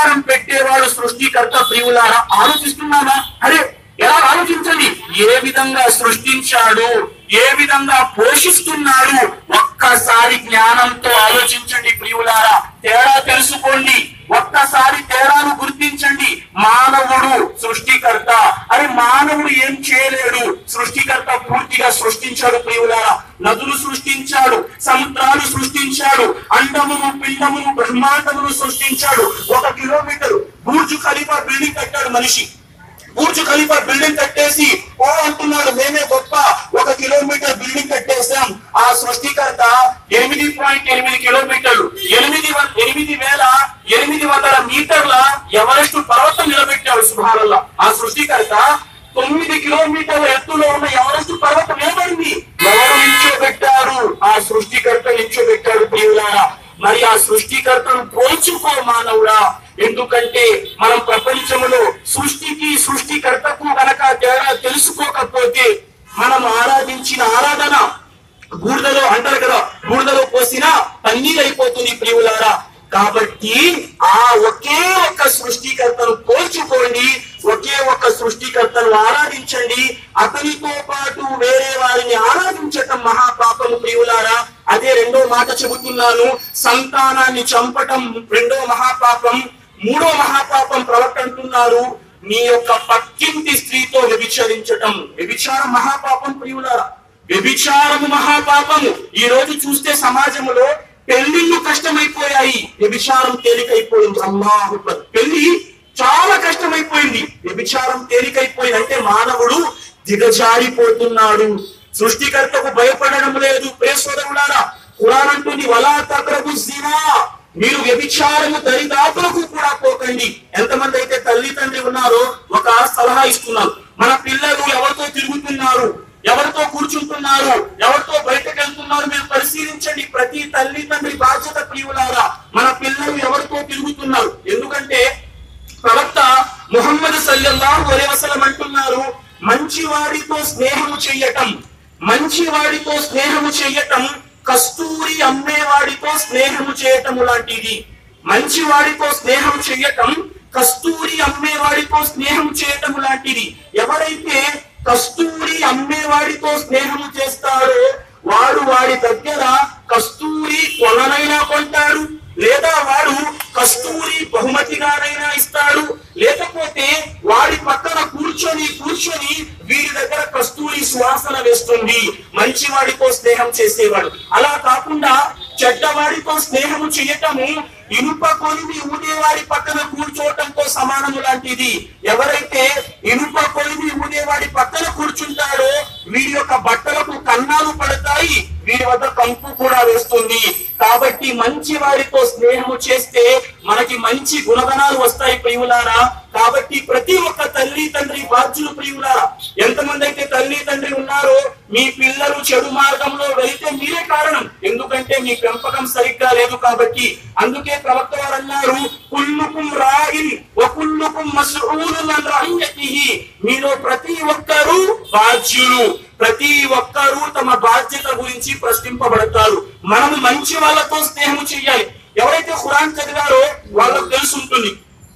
సృష్టికర్త ప్రియులారా ఆలోచిస్తున్నారా అరే ఎలా ఆలోచించండి ఏ విధంగా సృష్టించాడు ఏ విధంగా పోషిస్తున్నాడు ఒక్కసారి జ్ఞానంతో ఆలోచించండి ప్రియులారా తేడా తెలుసుకోండి ఒక్కసారి తేడాను గుర్తించండి మానవుడు సృష్టికర్త అరే మానవుడు ఏం చేయలేడు సృష్టికర్త పూర్తిగా సృష్టించాడు ప్రియులారా నదులు సృష్టించాడు సముద్రాలు సృష్టించాడు అండమును పిండమును బ్రహ్మాండమును సృష్టించాడు ఒక కిలోమీటర్ బూర్జు ఖలీఫా బిల్డింగ్ కట్టాడు మనిషి బూర్జు ఖలీఫా బిల్డింగ్ కట్టేసి ఓ అంటున్నాడు మేమే గొప్ప ఒక కిలోమీటర్ బిల్డింగ్ కట్టేసాం ఆ సృష్టికర్త ఎనిమిది పాయింట్ ఎనిమిది కిలోమీటర్లు ఎనిమిది వం- ఎనిమిది వేల ఎనిమిది వందల మీటర్ల ఎవరెస్ట్ పర్వతం నిలబెట్టాడు సుభానల్లా ఆ సృష్టికర్త తొమ్మిది కిలోమీటర్ల ఎత్తులో ఉన్న ఎవరెస్ట్ పర్వతం నిలబడింది ఎవరు నిల్చోబెట్టారు ఆ సృష్టికర్త నిల్చోబెట్టాడు ప్రియులారా మరి ఆ సృష్టికర్తను పోల్చుకో మానవుడా ఎందుకంటే మనం ప్రపంచంలో సృష్టికి సృష్టికర్తకు గనక తేడా తెలుసుకోకపోతే మనం ఆరాధించిన ఆరాధన బూడిదలో అంటారు కదా బూడిదలో పోసిన పన్నీర్ అయిపోతుంది ప్రియులారా కాబట్టి ఆ ఒకే ఒక్క సృష్టికర్తను పోల్చుకోండి ఒకే ఒక్క సృష్టికర్తను ఆరాధించండి అతనితో పాటు వేరే వారిని ఆరాధించటం మహాపాపము ప్రియులారా అదే రెండో మాట చెబుతున్నాను సంతానాన్ని చంపటం రెండో మహాపాపం మూడో మహాపాపం ప్రవక్త అంటున్నారు నీ యొక్క పక్కింటి స్త్రీతో వ్యభిచరించటం వ్యభిచారం మహాపాపం ప్రియులారా వ్యభిచారము మహాపాపము ఈ రోజు చూస్తే సమాజంలో పెళ్లిళ్ళు కష్టమైపోయాయి వ్యభిచారం తేలికైపోయింది అల్లాహు అక్బర్. పెళ్లి చాలా కష్టమైపోయింది వ్యభిచారం తేలికైపోయింది అంటే మానవుడు దిగజారిపోతున్నాడు సృష్టికర్తకు భయపడడం లేదు ప్రియ సోదరులారా ఖురాన్ అంటుంది వలా తక్రబు జినా మీరు వ్యభిచారము దరిదాపులకు కూడా పోకండి ఎంతమంది అయితే తల్లి తండ్రి ఉన్నారో ఒక సలహా ఇస్తున్నారు మన పిల్లలు ఎవరితో తిరుగుతున్నారు ఎవరితో కూర్చుంటున్నారు ఎవరితో బయటకు వెళ్తున్నారు మీరు పరిశీలించండి ప్రతి తల్లి తండ్రి బాధ్యత ప్రియులారా మన పిల్లలు ఎవరితో తిరుగుతున్నారు ఎందుకంటే ప్రవక్త ముహమ్మద్ సల్లల్లాహు అలైహి వసల్లం అంటున్నారు మంచి వాడితో స్నేహము చెయ్యటం మంచి వాడితో స్నేహము చెయ్యటం కస్తూరి అమ్మేవాడితో స్నేహము చేయటం లాంటిది మంచి వాడితో స్నేహం చెయ్యటం కస్తూరి అమ్మేవాడితో స్నేహం చేయటం లాంటిది ఎవరైతే కస్తూరి అమ్మేవాడితో స్నేహం చేస్తాడో వాడు వాడి దగ్గర కస్తూరి కొననైనా కొంటాడు లేదా వాడు కస్తూరి బహుమతిగానైనా ఇస్తాడు లేకపోతే వాడి పక్కన కూర్చొని కూర్చొని వీరి దగ్గర కస్తూరి సువాసన వేస్తుంది మంచి వాడితో స్నేహం చేసేవాడు అలా కాకుండా చెడ్డవాడితో స్నేహము చేయటము ఇనుప కొలిమి ఊదేవాడి పక్కన కూర్చోవటంతో సమానము లాంటిది ఎవరైతే ఇనుప కొలిమి ఊదేవాడి పక్కన కూర్చుంటాడో వీరి యొక్క బట్టలకు కన్నాలు పడతాయి వీరి వద్ద కంపు కూడా వేస్తుంది కాబట్టి మంచి వారితో స్నేహము చేస్తే మనకి మంచి గుణగణాలు వస్తాయి ప్రియులారా కాబట్టి ప్రతి ఒక్క తల్లి తండ్రి బాధ్యులు ప్రియులారా ఎంతమంది అయితే తల్లి తండ్రి ఉన్నారో మీ పిల్లలు చెడు మార్గంలో వెళితే మీరే కారణం ఎందుకంటే మీ పెంపకం సరిగ్గా లేదు కాబట్టి అందుకే ప్రవక్త వారు అన్నారు కుల్లుకుం రాయిన్ వకుల్లుకుం మస్ఊలున్ అన్ రహియతిహి మీలో ప్రతి ఒక్కరూ బాధ్యులు ప్రతి ఒక్కరూ తమ బాధ్యత గురించి ప్రశ్నింపబడతారు మనము మంచి వాళ్ళతో స్నేహం చేయాలి ఎవరైతే ఖురాన్ చదివారో వాళ్ళకు తెలుసుంటుంది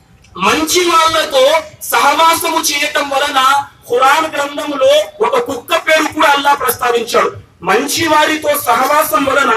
మంచి వాళ్ళతో సహవాసము చేయటం వలన ఖురాన్ గ్రంథములో ఒక కుక్క పేరు కూడా అల్లా ప్రస్తావించాడు మంచి వారితో సహవాసం వలన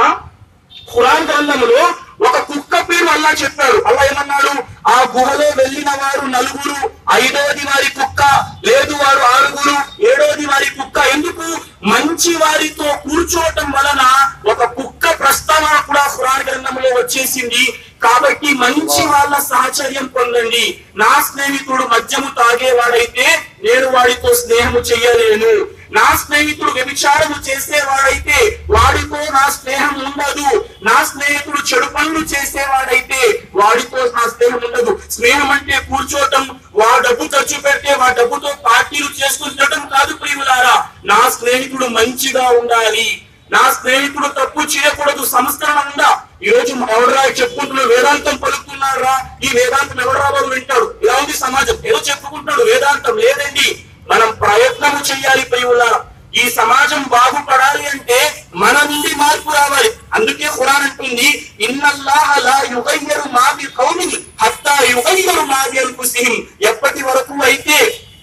ఖురాన్ గ్రంథములో ఒక కుక్క పేరు అల్లా చెప్పాడు అల్లా ఏమన్నాడు ఆ గుహలో వెళ్ళిన వారు నలుగురు ఐదోది వారి కుక్క లేదు వారు ఆరుగురు ఏడోది వారి కుక్క ఎందుకు మంచి వారితో కూర్చోవటం వలన ఒక కుక్క ప్రస్తావన కూడా ఖురాన్ గ్రంథంలో వచ్చేసింది కాబట్టి మంచి వాళ్ళ సహచర్యం పొందండి నా స్నేహితుడు మద్యము తాగేవాడైతే నేను వాడితో స్నేహము చెయ్యలేను నా స్నేహితుడు వ్యభిచారము చేసేవాడైతే వాడితో నా స్నేహం ఉండదు నా స్నేహితుడు చెడు పనులు చేసేవాడైతే వాడితో నా స్నేహం ఉండదు స్నేహం అంటే కూర్చోటం వా డబ్బు ఖర్చు పెడితే వా డబ్బుతో పార్టీలు చేసుకుని తినడం కాదు ప్రియులారా నా స్నేహితుడు మంచిగా ఉండాలి నా స్నేహితుడు తప్పు చేయకూడదు సంస్కరణ ఉందా ఈ రోజు ఎవడరా చెప్పుకుంటున్న వేదాంతం పలుకుతున్నారా ఈ వేదాంతం ఎవడరా వాడు వింటాడు ఇలా ఉంది సమాజం ఏదో చెప్పుకుంటాడు వేదాంతం లేదండి మనం ప్రయత్నము చేయాలి ప్రియులారా ఈ సమాజం బాగుపడాలి అంటే మన నుండి మార్పు రావాలి అందుకే ఖురాన్ అంటుంది ఇన్నల్లాహ లా యుగయ్యరు మా బి కౌమిని హత్తా యుగయ్యరు మా బి అన్ఫుసిహిం స్థితిహిం ఎప్పటి వరకు అయితే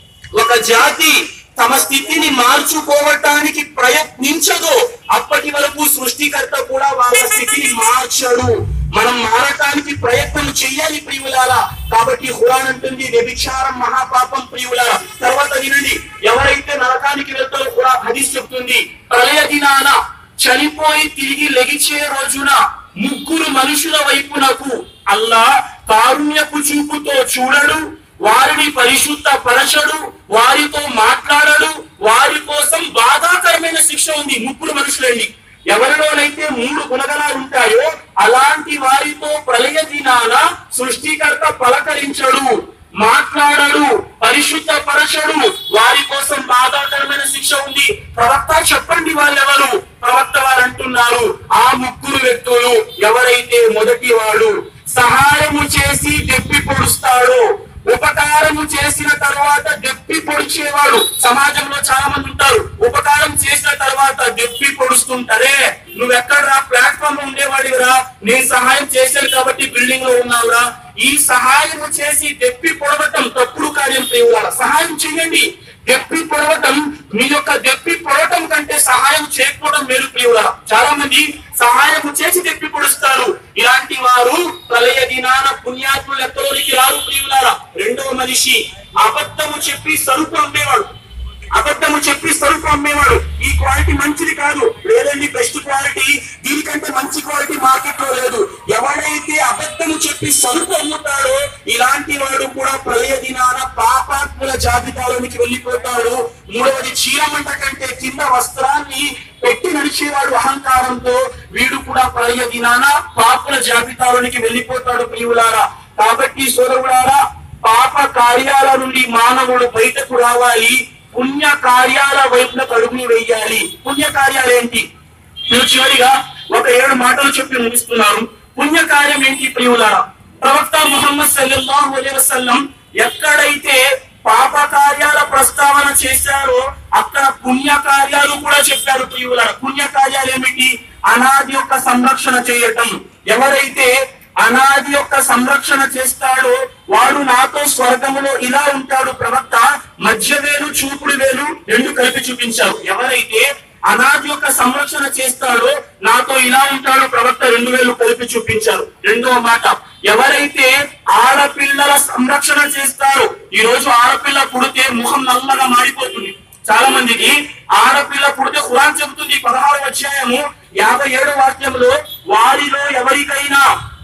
ఒక జాతి తమ స్థితిని మార్చుకోవటానికి ప్రయత్నించదో అప్పటి వరకు సృష్టికర్త కూడా వాళ్ళ స్థితిని మార్చడు మనం మారటానికి ప్రయత్నం చెయ్యాలి ప్రియులారా కాబట్టి హురాన్ అంటుంది వ్యభిచారం మహాపాపం ప్రియులారా తర్వాత వినండి ఎవరైతే నరకానికి వెళ్తారో కూడా హదీస్ చెప్తుంది ప్రళయ దినాన చనిపోయి తిరిగి లెగిచే రోజున ముగ్గురు మనుషుల వైపునకు అల్లా కారుణ్యపు చూపుతో చూడడు వారిని పరిశుద్ధ పరచడు వారితో మాట్లాడడు వారి కోసం బాధాకరమైన శిక్ష ఉంది ముగ్గురు మనుషులండి ఎవరిలోనైతే మూడు గుణగణాలు ఉంటాయో అలాంటి వారితో ప్రళయ దినాన సృష్టికర్త పలకరించడు మాట్లాడడు పరిశుద్ధ పరచడు వారి కోసం బాధాకరమైన శిక్ష ఉంది ప్రవక్త చెప్పండి వాళ్ళెవరు ప్రవక్త వారు అంటున్నారు ఆ ముగ్గురు వ్యక్తులు ఎవరైతే మొదటి వాడు సహాయము చేసి దెప్పి పొడుస్తాడో ఉపకారము చేసిన తర్వాత దెప్పి పొడిచేవాడు సమాజంలో చాలా మంది ఉంటారు ఉపకారం చేసిన తర్వాత దెప్పి పొడుస్తుంటారే నువ్వెక్కడరా ప్లాట్ఫామ్ లో ఉండేవాడివిరా నేను సహాయం చేశాను కాబట్టి బిల్డింగ్ లో ఉన్నావురా ఈ సహాయం చేసి దెప్పి పొడవటం తప్పుడు కార్యం ప్రియులారా సహాయం చేయండి దెప్పి పొడవటం మీ యొక్క దెప్పి పొడవటం కంటే సహాయం చేయకపోవడం మేలు ప్రియులారా చాలా మంది సహాయం చేసి దెప్పి పొడుస్తారు ఇలాంటి వారు ప్రళయ దినాన పుణ్యాత్ములు ఎక్కలోనికి రారు ప్రియులారా రెండవ మనిషి అబద్ధము చెప్పి సరుకు అమ్మేవాడు అబద్ధము చెప్పి సరుకు అమ్మేవాడు ఈ క్వాలిటీ మంచిది కాదు లేదండి బెస్ట్ క్వాలిటీ దీనికంటే మంచి క్వాలిటీ మార్కెట్ లో లేదు ఎవడైతే అబద్ధము చెప్పి సరుకు అమ్ముతాడో ఇలాంటి వాడు కూడా ప్రళయ దినాన పాపాత్ముల జాబితాలోనికి వెళ్ళిపోతాడు మూడవది చీరమంట కంటే కింద వస్త్రాన్ని పెట్టి నడిచేవాడు అహంకారంతో వీడు కూడా ప్రళయ దినాన పాపుల జాబితాలోనికి వెళ్ళిపోతాడు ప్రియులారా కాబట్టి సోదరులారా పాప కార్యాల నుండి మానవుడు బయటకు రావాలి పుణ్య కార్యాల వైపునకు అడుగులు వేయాలి పుణ్య కార్యాలు ఏంటి నేను చివరిగా ఒక ఏడు మాటలు చెప్పి ముగిస్తున్నాను పుణ్య కార్యం ఏంటి ప్రియులారా ప్రవక్త ముహమ్మద్ సల్లల్లాహు అలైహి వసల్లం ఎక్కడైతే పాప కార్యాల ప్రస్తావన చేశారో అక్కడ పుణ్య కార్యాలు కూడా చెప్పారు ప్రియులారా పుణ్య కార్యాలు ఏమిటి అనాది యొక్క సంరక్షణ చేయటం ఎవరైతే అనాది యొక్క సంరక్షణ చేస్తాడో వాడు నాతో స్వర్గములో ఇలా ఉంటాడు ప్రవక్త మధ్య వేలు చూపుడు వేలు రెండు కలిపి చూపించారు ఎవరైతే అనాది యొక్క సంరక్షణ చేస్తాడో నాతో ఇలా ఉంటాడో ప్రవక్త రెండు వేలు కలిపి చూపించారు రెండవ మాట ఎవరైతే ఆడపిల్లల సంరక్షణ చేస్తారో ఈ రోజు ఆడపిల్ల పుడితే ముఖం నల్లగా మారిపోతుంది చాలా మందికి ఆడపిల్ల పుడితే ఖురాన్ చెబుతుంది పదహారు అధ్యాయము యాభై ఏడు వాక్యంలో వారిలో ఎవరికైనా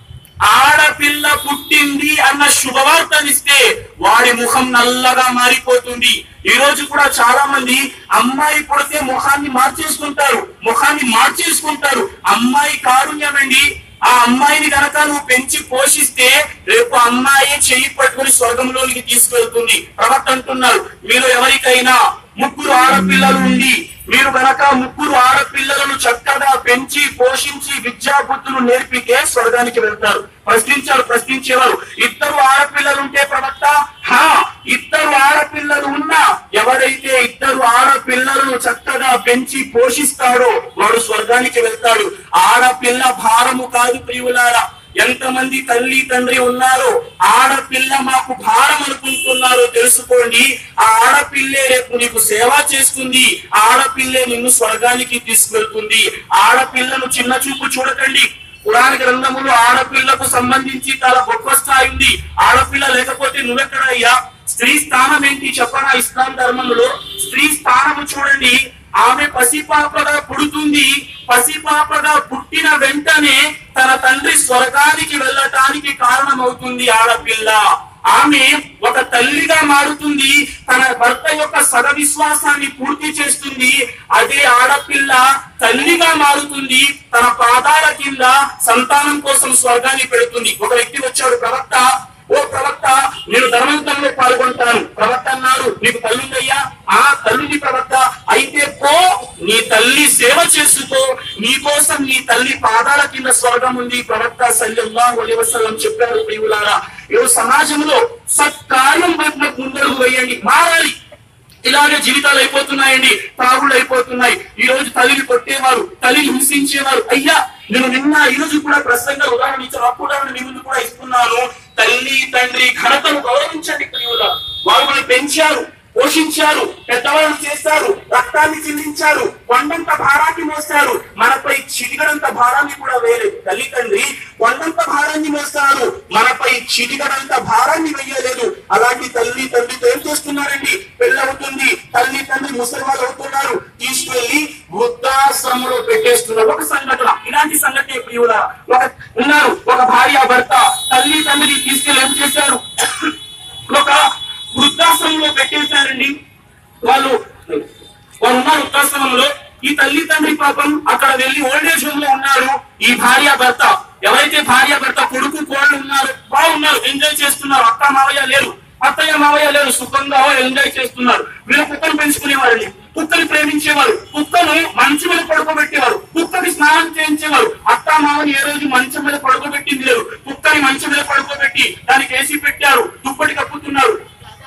ఆడపిల్ల పుట్టింది అన్న శుభవార్తనిస్తే వాడి ముఖం నల్లగా మారిపోతుంది ఈ రోజు కూడా చాలా మంది అమ్మాయి పుడితే ముఖాన్ని మార్చేసుకుంటారు ముఖాన్ని మార్చేసుకుంటారు అమ్మాయి కారుణ్యమండి ఆ అమ్మాయిని గనక నువ్వు పెంచి పోషిస్తే రేపు అమ్మాయి చెయ్యి పట్టుకుని స్వర్గంలోనికి తీసుకెళ్తుంది ప్రవక్త అంటున్నారు మీరు ఎవరికైనా ముగ్గురు ఆడపిల్లలు ఉండి మీరు గనక ముగ్గురు ఆడపిల్లలను చక్కగా పెంచి పోషించి విద్యా బుద్ధులు నేర్పితే స్వర్గానికి వెళ్తారు ప్రశ్నించారు ప్రశ్నించేవారు ఇద్దరు ఆడపిల్లలు ఉంటే ప్రవక్త హా ఇద్దరు ఆడపిల్లలు ఉన్నా ఎవరైతే ఇద్దరు ఆడపిల్లలను చక్కగా పెంచి పోషిస్తాడో వాడు స్వర్గానికి వెళ్తాడు ఆడపిల్ల భారము కాదు ప్రియులారా ఎంతమంది తల్లి తండ్రి ఉన్నారో ఆడపిల్ల మాకు భారం అనుకుంటున్నారో తెలుసుకోండి ఆ ఆడపిల్లే రేపు నీకు సేవ చేస్తుంది ఆడపిల్లే నిన్ను స్వర్గానికి తీసుకెళ్తుంది ఆడపిల్లను చిన్న చూపు చూడకండి పురాణ గ్రంథములు ఆడపిల్లకు సంబంధించి చాలా గొప్ప స్థాయి ఉంది ఆడపిల్ల లేకపోతే నువ్వెక్కడయ్యా స్త్రీ స్థానం ఏంటి చెప్పనా ఇస్లాం ధర్మంలో స్త్రీ స్థానము చూడండి ఆమె పసిపాపగా పుడుతుంది పసిపాపగా పుట్టిన వెంటనే తన తండ్రి స్వర్గానికి వెళ్ళటానికి కారణమవుతుంది ఆడపిల్ల ఆమె ఒక తల్లిగా మారుతుంది తన భర్త యొక్క సగ విశ్వాసాన్ని పూర్తి చేస్తుంది అదే ఆడపిల్ల తల్లిగా మారుతుంది తన పాదాల కింద సంతానం కోసం స్వర్గాన్ని పెడుతుంది ఒక వ్యక్తి వచ్చాడు ప్రవక్త ఓ ప్రవక్త నేను ధర్మంతంలో పాల్గొంటాను ప్రవక్త అన్నారు నీకు తల్లుందయ్యా ఆ తల్లిని ప్రవక్త అయితే పో నీ తల్లి సేవ చేసుకో నీ కోసం నీ తల్లి పాదాల కింద స్వర్గం ఉంది ప్రవక్త సల్లల్లాహు అలైహి వసల్లం చెప్పారు ప్రియులారా ఈరోజు సమాజంలో సత్కార్యం వైపు ముందడుగు వేయండి మారాలి ఇలాగే జీవితాలు అయిపోతున్నాయండి తాగుళ్ళు అయిపోతున్నాయి ఈ రోజు తల్లిని కొట్టేవారు తల్లిని హింసించేవారు అయ్యా నేను నిన్న ఈ రోజు కూడా ప్రసంగా ఉదాహరణ ఇచ్చాను ఆ ఉదాహరణ మీ ముందు కూడా ఇస్తున్నాను తల్లి తండ్రి ఘనతను గౌరవించండి ప్రియుల వారు మనల్ని పెంచారు పోషించారు పెద్దవాళ్ళు చేశారు రక్తాన్ని చిందించారు కొండంత భారాన్ని మోస్తారు మనపై చిటికడంత భారాన్ని కూడా వేయలేదు తల్లి తండ్రి కొండంత భారాన్ని మోస్తారు మనపై చిటికడంత భారాన్ని వేయలేదు అలాంటి తల్లి తండ్రితో ఏం చేస్తున్నారండి పెళ్ళవుతుంది తల్లి తండ్రి ముసలి వాళ్ళు అవుతున్నారు తీసుకెళ్లి వృద్ధాశ్రమంలో పెట్టేస్తున్నారు ఒక సంఘటన ఇలాంటి సంఘటన ప్రియుల ఒక ఉన్నారు ఒక భార్య భర్త తల్లి తండ్రి తీసుకెళ్లి ఏం చేశారు ఒక వృద్ధాశ్రమంలో పెట్టేశారండి వాళ్ళు వాళ్ళు ఉన్నారు వృద్ధాశ్రమంలో ఈ తల్లి తండ్రి పాపం అక్కడ వెళ్ళి ఓల్డేజ్ హోమ్ లో ఉన్నారు ఈ భార్య భర్త ఎవరైతే భార్య భర్త కొడుకు కోళ్ళు ఉన్నారు బాగున్నారు ఎంజాయ్ చేస్తున్నారు అత్త మావయ్య లేరు అత్తయ్య మావయ్య లేరు సుఖంగా ఎంజాయ్ చేస్తున్నారు వీళ్ళు కుక్కను పెంచుకునేవారండి కుక్కని ప్రేమించేవారు కుక్కను మంచం మీద పడుకోబెట్టేవారు కుక్కని స్నానం చేయించేవారు అత్త మావని ఏ రోజు మంచం మీద పడుకోబెట్టింది లేదు కుక్కని మంచం మీద పడుకోబెట్టి దానికి వేసి పెట్టారు దుప్పటి కప్పుతున్నారు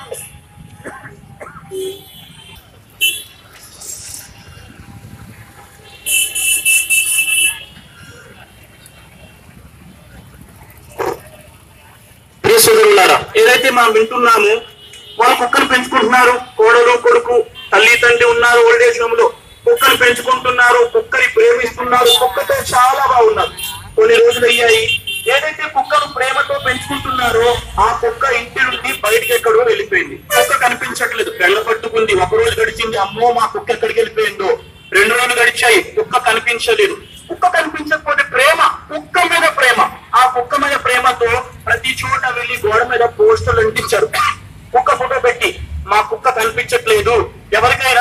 ప్రియ సోదరులారా ఏదైతే మనం వింటున్నామో వాళ్ళు కుక్కను పెంచుకుంటున్నారు కోడలు కొడుకు తల్లి తండ్రి ఉన్నారు ఓల్డేజ్ హోమ్ లో కుక్కను పెంచుకుంటున్నారు కుక్కని ప్రేమిస్తున్నారు కుక్కతో చాలా బాగున్నారు కొన్ని రోజులు అయ్యాయి ఏదైతే కుక్కను ప్రేమతో పెంచుకుంటున్నారో ఆ కుక్క ఇంటి నుండి బయటికి ఎక్కడో వెళ్ళిపోయింది కుక్క కనిపించట్లేదు బెల్ల పట్టుకుంది ఒక రోజు గడిచింది అమ్మో మా కుక్క ఎక్కడికి వెళ్ళిపోయిందో రెండు రోజులు గడిచాయి కుక్క కనిపించలేదు కుక్క కనిపించకపోతే ప్రేమ కుక్క మీద ప్రేమ ఆ కుక్క మీద ప్రేమతో ప్రతి చోట వెళ్ళి గోడ మీద పోస్టర్లు అంటించారు కుక్క ఫోటో పెట్టి మా కుక్క కనిపించట్లేదు ఎవరికైనా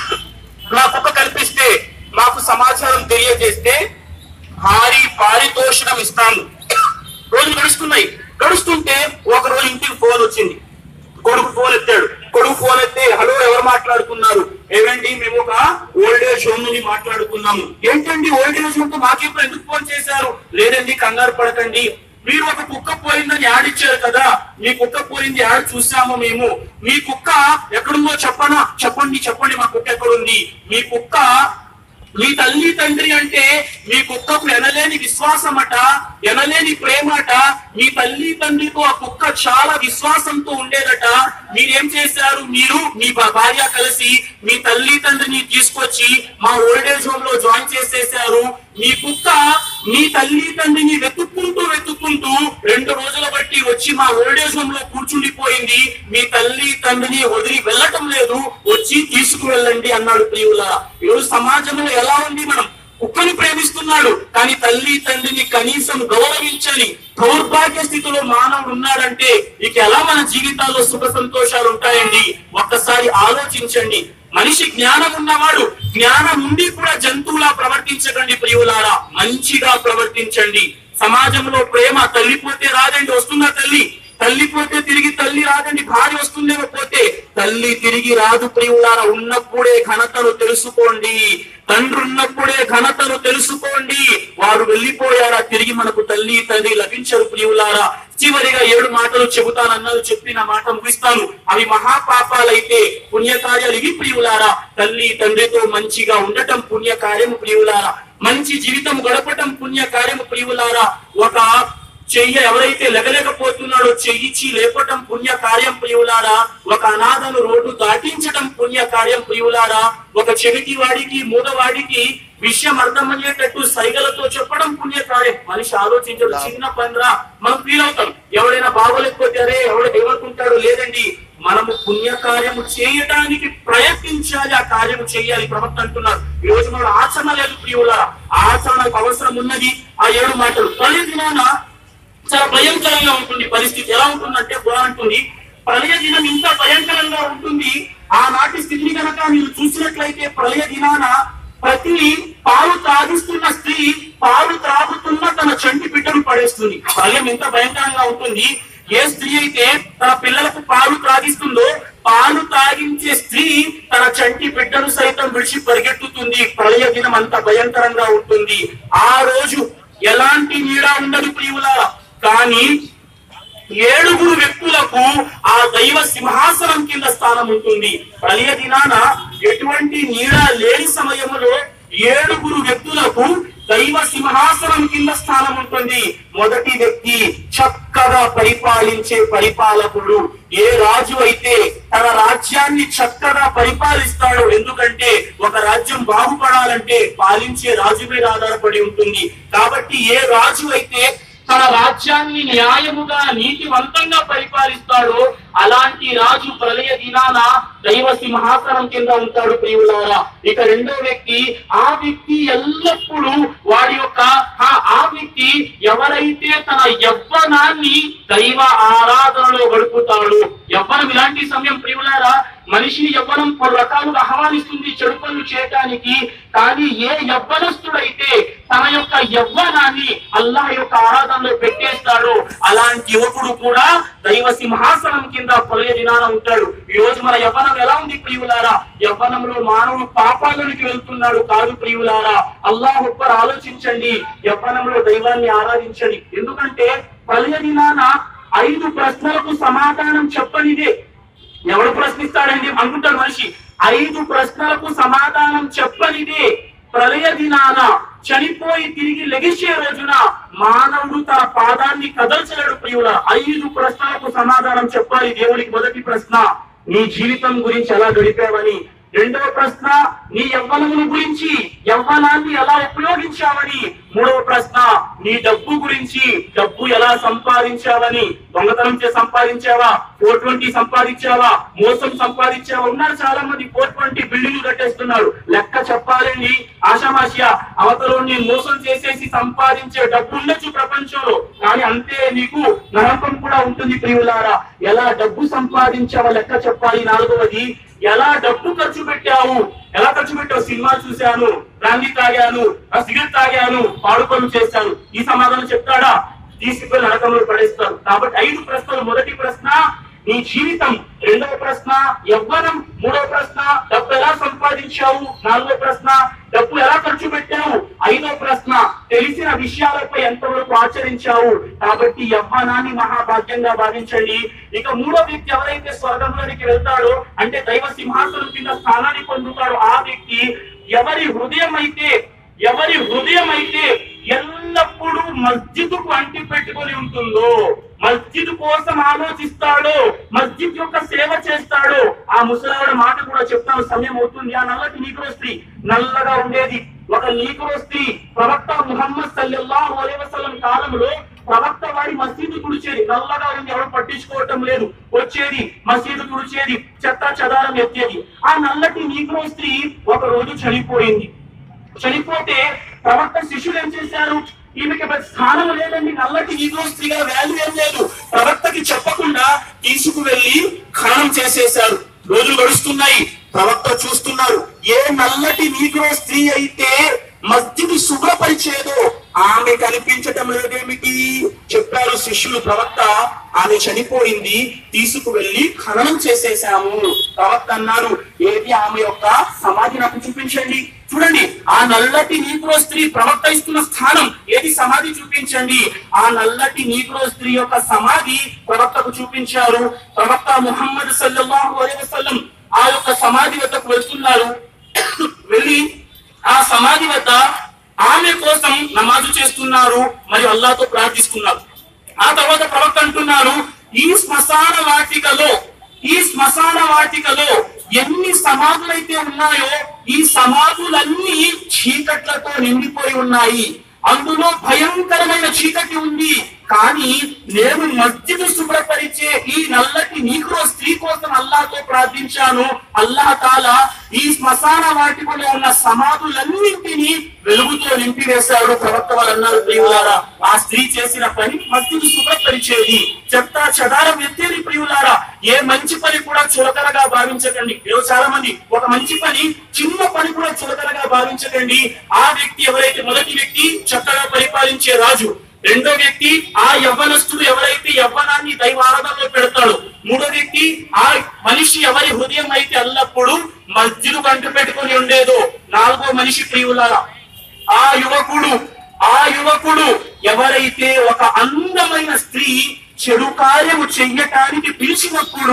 నా కుక్క కనిపిస్తే మాకు సమాచారం తెలియజేస్తే భారీ పారితోషికం ఇస్తాము రోజులు గడుస్తున్నాయి గడుస్తుంటే ఒక రోజు ఇంటికి ఫోన్ వచ్చింది కొడుకు ఫోన్ ఎత్తాడు కొడుకు ఫోన్ ఎత్తే హలో ఎవరు మాట్లాడుతున్నారు ఏమండి మేము ఒక ఓల్డేజ్ హోమ్ నుండి మాట్లాడుతున్నాము ఏంటండి ఓల్డేజ్ హోమ్ తో మాకెప్పుడు ఎందుకు ఫోన్ చేశారు లేదండి కంగారు పడకండి మీరు ఒక కుక్క పోయిందని యాడ్ ఇచ్చారు కదా మీ కుక్క పోయింది యాడ్ చూసాము మేము మీ కుక్క ఎక్కడుందో చెప్పనా చెప్పండి చెప్పండి మా కుక్క ఎక్కడుంది మీ కుక్క మీ తల్లి తండ్రి అంటే మీ కుక్కకు ఎనలేని విశ్వాసం అట ఎనలేని ప్రేమట మీ తల్లి తండ్రితో ఆ కుక్క చాలా విశ్వాసంతో ఉండేదట మీరేం చేశారు మీరు మీ భా- భార్య కలిసి మీ తల్లి తండ్రిని తీసుకొచ్చి మా ఓల్డేజ్ హోమ్ లో జాయిన్ చేసేసారు మీ కుక్క మీ తల్లి తండ్రిని వెతుక్కుంటూ వెతుక్కుంటూ రెండు రోజుల బట్టి వచ్చి మా ఓల్డేజ్ హోమ్ లో కూర్చుండిపోయింది మీ తల్లి తండ్రిని వదిలి వెళ్ళటం లేదు వచ్చి తీసుకువెళ్ళండి అన్నాడు ప్రియుల ఈరోజు సమాజంలో ఎలా ఉంది మనం కుక్కని ప్రేమిస్తున్నాడు కానీ తల్లి తండ్రిని కనీసం గౌరవించని దౌర్భాగ్య స్థితిలో మానవుడు ఉన్నాడంటే ఇక ఎలా మన జీవితాల్లో సుఖ సంతోషాలు ఉంటాయండి ఒక్కసారి ఆలోచించండి మనిషి జ్ఞానం ఉన్నవాడు జ్ఞానం ఉండి కూడా జంతువులా ప్రవర్తించకండి ప్రియులారా మంచిగా ప్రవర్తించండి సమాజంలో ప్రేమ తల్లిపోతే రాదండి వస్తుందా తల్లి తల్లిపోతే తిరిగి తల్లి రాదండి భార్య వస్తుందేమో పోతే తల్లి తిరిగి రాదు ప్రియులారా ఉన్నప్పుడే ఘనతను తెలుసుకోండి తండ్రి ఉన్నప్పుడే ఘనతను తెలుసుకోండి వారు వెళ్ళిపోయారా తిరిగి మనకు తల్లి తండ్రి లభించరు ప్రియులారా చివరిగా ఏడు మాటలు చెబుతానన్నది చెప్పి నా మాట ముగిస్తాను అవి మహాపాపాలైతే పుణ్యకార్యాలు ఇవి ప్రియులారా తల్లి తండ్రితో మంచిగా ఉండటం పుణ్యకార్యము ప్రియులారా మంచి జీవితం గడపటం పుణ్యకార్యము ప్రియులారా ఒక చెయ్య ఎవరైతే లెగలేకపోతున్నాడో చెయ్యిచి లేపటం పుణ్య కార్యం ప్రియులారా ఒక అనాథను రోడ్డు దాటించటం పుణ్య కార్యం ప్రియులారా ఒక చెవిటి వాడికి మూడవాడికి విషయం అర్థమయ్యేటట్టు సైగలతో చెప్పడం పుణ్య కార్యం మనిషి ఆలోచించడం చిన్న పనిరా మనం ఫీల్ అవుతాం ఎవడైనా బాగోలేకపోతే అరే ఎవడ ఏమనుకుంటాడు లేదండి మనము పుణ్య కార్యము చేయడానికి ప్రయత్నించాలి ఆ కార్యము చేయాలి ప్రవక్త అంటున్నారు ఈ రోజు మన ఆచరణ లేదు ప్రియులారా ఆచరణకు అవసరం ఉన్నది ఆ ఏడు మాటలు ప్రళయ దినాన చాలా భయంకరంగా ఉంటుంది పరిస్థితి ఎలా ఉంటుందంటే బాగుంటుంది ప్రళయ దినం ఇంత భయంకరంగా ఉంటుంది ఆనాటి స్థితిని కనుక మీరు చూసినట్లయితే ప్రళయ దినాన ప్రతి పాలు త్రాగిస్తున్న స్త్రీ పాలు త్రాగుతున్న తన చంటి బిడ్డను పడేస్తుంది ప్రళయం ఎంత భయంకరంగా ఉంటుంది ఏ స్త్రీ అయితే తన పిల్లలకు పాలు త్రాగిస్తుందో పాలు తాగించే స్త్రీ తన చంటి బిడ్డను సైతం విడిచి పరిగెట్టుతుంది ప్రళయ దినం అంత భయంకరంగా ఉంటుంది ఆ రోజు ఎలాంటి నీడ ఉండదు ప్రియుల కానీ ఏడుగురు వ్యక్తులకు ఆ దైవ సింహాసనం కింద స్థానం ఉంటుంది ప్రళయ దినాన ఎటువంటి నీడ లేని సమయంలో ఏడుగురు వ్యక్తులకు దైవ సింహాసనం కింద స్థానం ఉంటుంది మొదటి వ్యక్తి చక్కగా పరిపాలించే పరిపాలకుడు ఏ రాజు అయితే తన రాజ్యాన్ని చక్కగా పరిపాలిస్తాడో ఎందుకంటే ఒక రాజ్యం బాగుపడాలంటే పాలించే రాజు మీద ఆధారపడి ఉంటుంది కాబట్టి ఏ రాజు అయితే తన రాజ్యాన్ని న్యాయముగా నీతివంతంగా పరిపాలిస్తాడో అలాంటి రాజు ప్రళయ దినాన దైవ సింహాసనం కింద ఉంటాడు ప్రియులారా ఇక రెండో వ్యక్తి ఆ వ్యక్తి ఎల్లప్పుడూ వాడి యొక్క ఆ ఆ వ్యక్తి ఎవరైతే తన యవ్వనాన్ని దైవ ఆరాధనలో గడుపుతాడు యవ్వనం ఇలాంటి సమయం ప్రియులారా మనిషిని యవ్వనం పలు రకాలుగా ఆహ్వానిస్తుంది చెడు పనులు చేయటానికి కానీ ఏ యవ్వనస్తుడైతే తన యొక్క యవ్వనాన్ని అల్లాహ్ యొక్క ఆరాధనలో పెట్టేస్తాడో అలాంటి యువకుడు కూడా దైవ సింహాసనం కింద పొలయ దినాన ఉంటాడు ఈ రోజు మన యవ్వనం ఎలా ఉంది ప్రియులారా యవ్వనంలో మానవుడు పాపాలనికి వెళ్తున్నాడు కాదు ప్రియులారా అల్లాహ్ ఒక్కరు ఆలోచించండి యవ్వనంలో దైవాన్ని ఆరాధించండి ఎందుకంటే ప్రళయ దినాన ఐదు ప్రశ్నలకు సమాధానం చెప్పనిదే ఎవడు ప్రశ్నిస్తాడండి అనుకుంటాడు మనిషి ఐదు ప్రశ్నలకు సమాధానం చెప్పనిదే ప్రళయ దినాన చనిపోయి తిరిగి లెగిసే రోజున మానవుడు తన పాదాన్ని కదల్చలేడు ప్రియుల ఐదు ప్రశ్నలకు సమాధానం చెప్పాలి దేవుడికి మొదటి ప్రశ్న నీ జీవితం గురించి ఎలా గడిపావని రెండవ ప్రశ్న నీ యవ్వనముల గురించి యవ్వనాన్ని ఎలా ఉపయోగించావని మూడవ ప్రశ్న నీ డబ్బు గురించి డబ్బు ఎలా సంపాదించావని దొంగతనం చేసి సంపాదించావా ఫోర్ ట్వంటీ సంపాదించావా మోసం సంపాదించావా ఉన్నారు చాలా మంది ఫోర్ ట్వంటీ బిల్డింగ్లు కట్టేస్తున్నారు లెక్క చెప్పాలండి ఆషామాషియా అవతలో నేను మోసం చేసేసి సంపాదించే డబ్బు ఉండొచ్చు ప్రపంచంలో కానీ అంతే నీకు నరకం కూడా ఉంటుంది ప్రియులారా ఎలా డబ్బు సంపాదించావా లెక్క చెప్పాలి నాలుగవది ఎలా డబ్బు ఖర్చు పెట్టావు ఎలా ఖర్చు పెట్టావు సినిమా చూశాను బ్రాందీ తాగాను ఆ సిగరెట్ తాగాను పాడు పనులు చేశాను ఈ సమాధానం చెప్తాడా తీసుకుని నరకంలో పడేస్తారు కాబట్టి ఐదు ప్రశ్నలు మొదటి ప్రశ్న నీ జీవితం రెండవ ప్రశ్న యవ్వనం మూడవ ప్రశ్న డబ్బు ఎలా సంపాదించావు నాలుగో ప్రశ్న డబ్బు ఎలా ఖర్చు పెట్టావు ఐదో ప్రశ్న తెలిసిన విషయాలపై ఎంతవరకు ఆచరించావు కాబట్టి యవ్వనాన్ని మహాభాగ్యంగా భావించండి ఇక మూడో వ్యక్తి ఎవరైతే స్వర్గంలోనికి వెళ్తాడో అంటే దైవ సింహాసనం కింద స్థానాన్ని పొందుతాడో ఆ వ్యక్తి ఎవరి హృదయం అయితే ఎవరి హృదయం అయితే ఎల్లప్పుడూ మస్జిద్కు అంటి పెట్టుకొని ఉంటుందో మస్జిద్ కోసం ఆలోచిస్తాడో మస్జిద్ యొక్క సేవ చేస్తాడో ఆ ముసలావిడ మాట కూడా చెప్తాను సమయం అవుతుంది ఆ నల్లటి నీకురో స్త్రీ నల్లగా ఉండేది ఒక నీకురో స్త్రీ ప్రవక్త ముహమ్మద్ సల్లల్లాహు అలైహి వసల్లం కాలంలో ప్రవక్త వాడి మసీదు తుడిచేది నల్లగా ఉంది ఎవరు పట్టించుకోవటం లేదు వచ్చేది మసీదు తుడిచేది చెత్త చెదారం ఎత్తేది ఆ నల్లటి నీకురో స్త్రీ ఒక రోజు చనిపోయింది చనిపోతే ప్రవక్త శిష్యులు ఏం చేశారు ఈమెకి మరి స్థానం లేదండి నల్లటి ఈగో స్త్రీగా వాల్యూ ఏం లేదు ప్రవక్తకి చెప్పకుండా తీసుకువెళ్లి ఖననం చేసేశారు రోజులు గడుస్తున్నాయి ప్రవక్త చూస్తున్నారు ఏ నల్లటి నీగ్రో స్త్రీ అయితే మస్జిద్ శుభ్రపరిచేదో ఆమె కనిపించటం లేదేమిటి చెప్పారు శిష్యులు ప్రవక్త ఆమె చనిపోయింది తీసుకువెళ్లి ఖననం చేసేశాము ప్రవక్త అన్నారు ఏది ఆమె యొక్క సమాధి నాకు చూపించండి చూడండి ఆ నల్లటి నీగ్రో స్త్రీ ప్రవక్త ఇస్తున్న స్థానం ఏది సమాధి చూపించండి ఆ నల్లటి నీగ్రో స్త్రీ యొక్క సమాధి ప్రవక్తకు చూపించారు ప్రవక్త ముహమ్మద్ సల్లల్లాహు అలైహి వసల్లం ఆ యొక్క సమాధి వద్దకు వెళ్తున్నారు వెళ్ళి ఆ సమాధి వద్ద ఆమె కోసం నమాజు చేస్తున్నారు మరియు అల్లాతో ప్రార్థిస్తున్నారు ఆ తర్వాత ప్రవక్త అంటున్నారు ఈ శ్మశాన వాటికలో ఈ శ్మశాన వాటికలో ఎన్ని సమాధులైతే ఉన్నాయో ఈ సమాధులన్నీ చీకట్లతో నిండిపోయి ఉన్నాయి అందులో భయంకరమైన చీకటి ఉంది కానీ నేను మస్జిద్ శుభ్రపరిచే ఈ నల్లటి నీకురో స్త్రీ కోసం అల్లాతో ప్రార్థించాను అల్లాహ్ తాలా ఈ శ్మశాన వాటికలో ఉన్న సమాధులన్నింటినీ వెలుగుతో నింపివేశాడు ప్రవక్త వాళ్ళు అన్నారు ప్రియులారా ఆ స్త్రీ చేసిన పని మస్జిద్ శుభ్రపరిచేది చెత్త చెదారం ఎత్తేది ప్రియులారా ఏ మంచి పని కూడా చులకనగా భావించకండి ఈరోజు చాలా మంది ఒక మంచి పని చిన్న పని కూడా చులకనగా భావించకండి ఆ వ్యక్తి ఎవరైతే మొదటి వ్యక్తి చక్కగా పరిపాలించే రాజు రెండో వ్యక్తి ఆ యవ్వనస్తుడు ఎవరైతే యవ్వనాన్ని దైవ ఆరాధనలో పెడతాడు మూడో వ్యక్తి ఆ మనిషి ఎవరి హృదయం అయితే ఎల్లప్పుడూ మస్జిద్ కంటు పెట్టుకొని ఉండేదో నాలుగో మనిషి ప్రియులారా ఆ యువకుడు ఆ యువకుడు ఎవరైతే ఒక అందమైన స్త్రీ చెడు కార్యము చెయ్యటానికి పిలిచినప్పుడు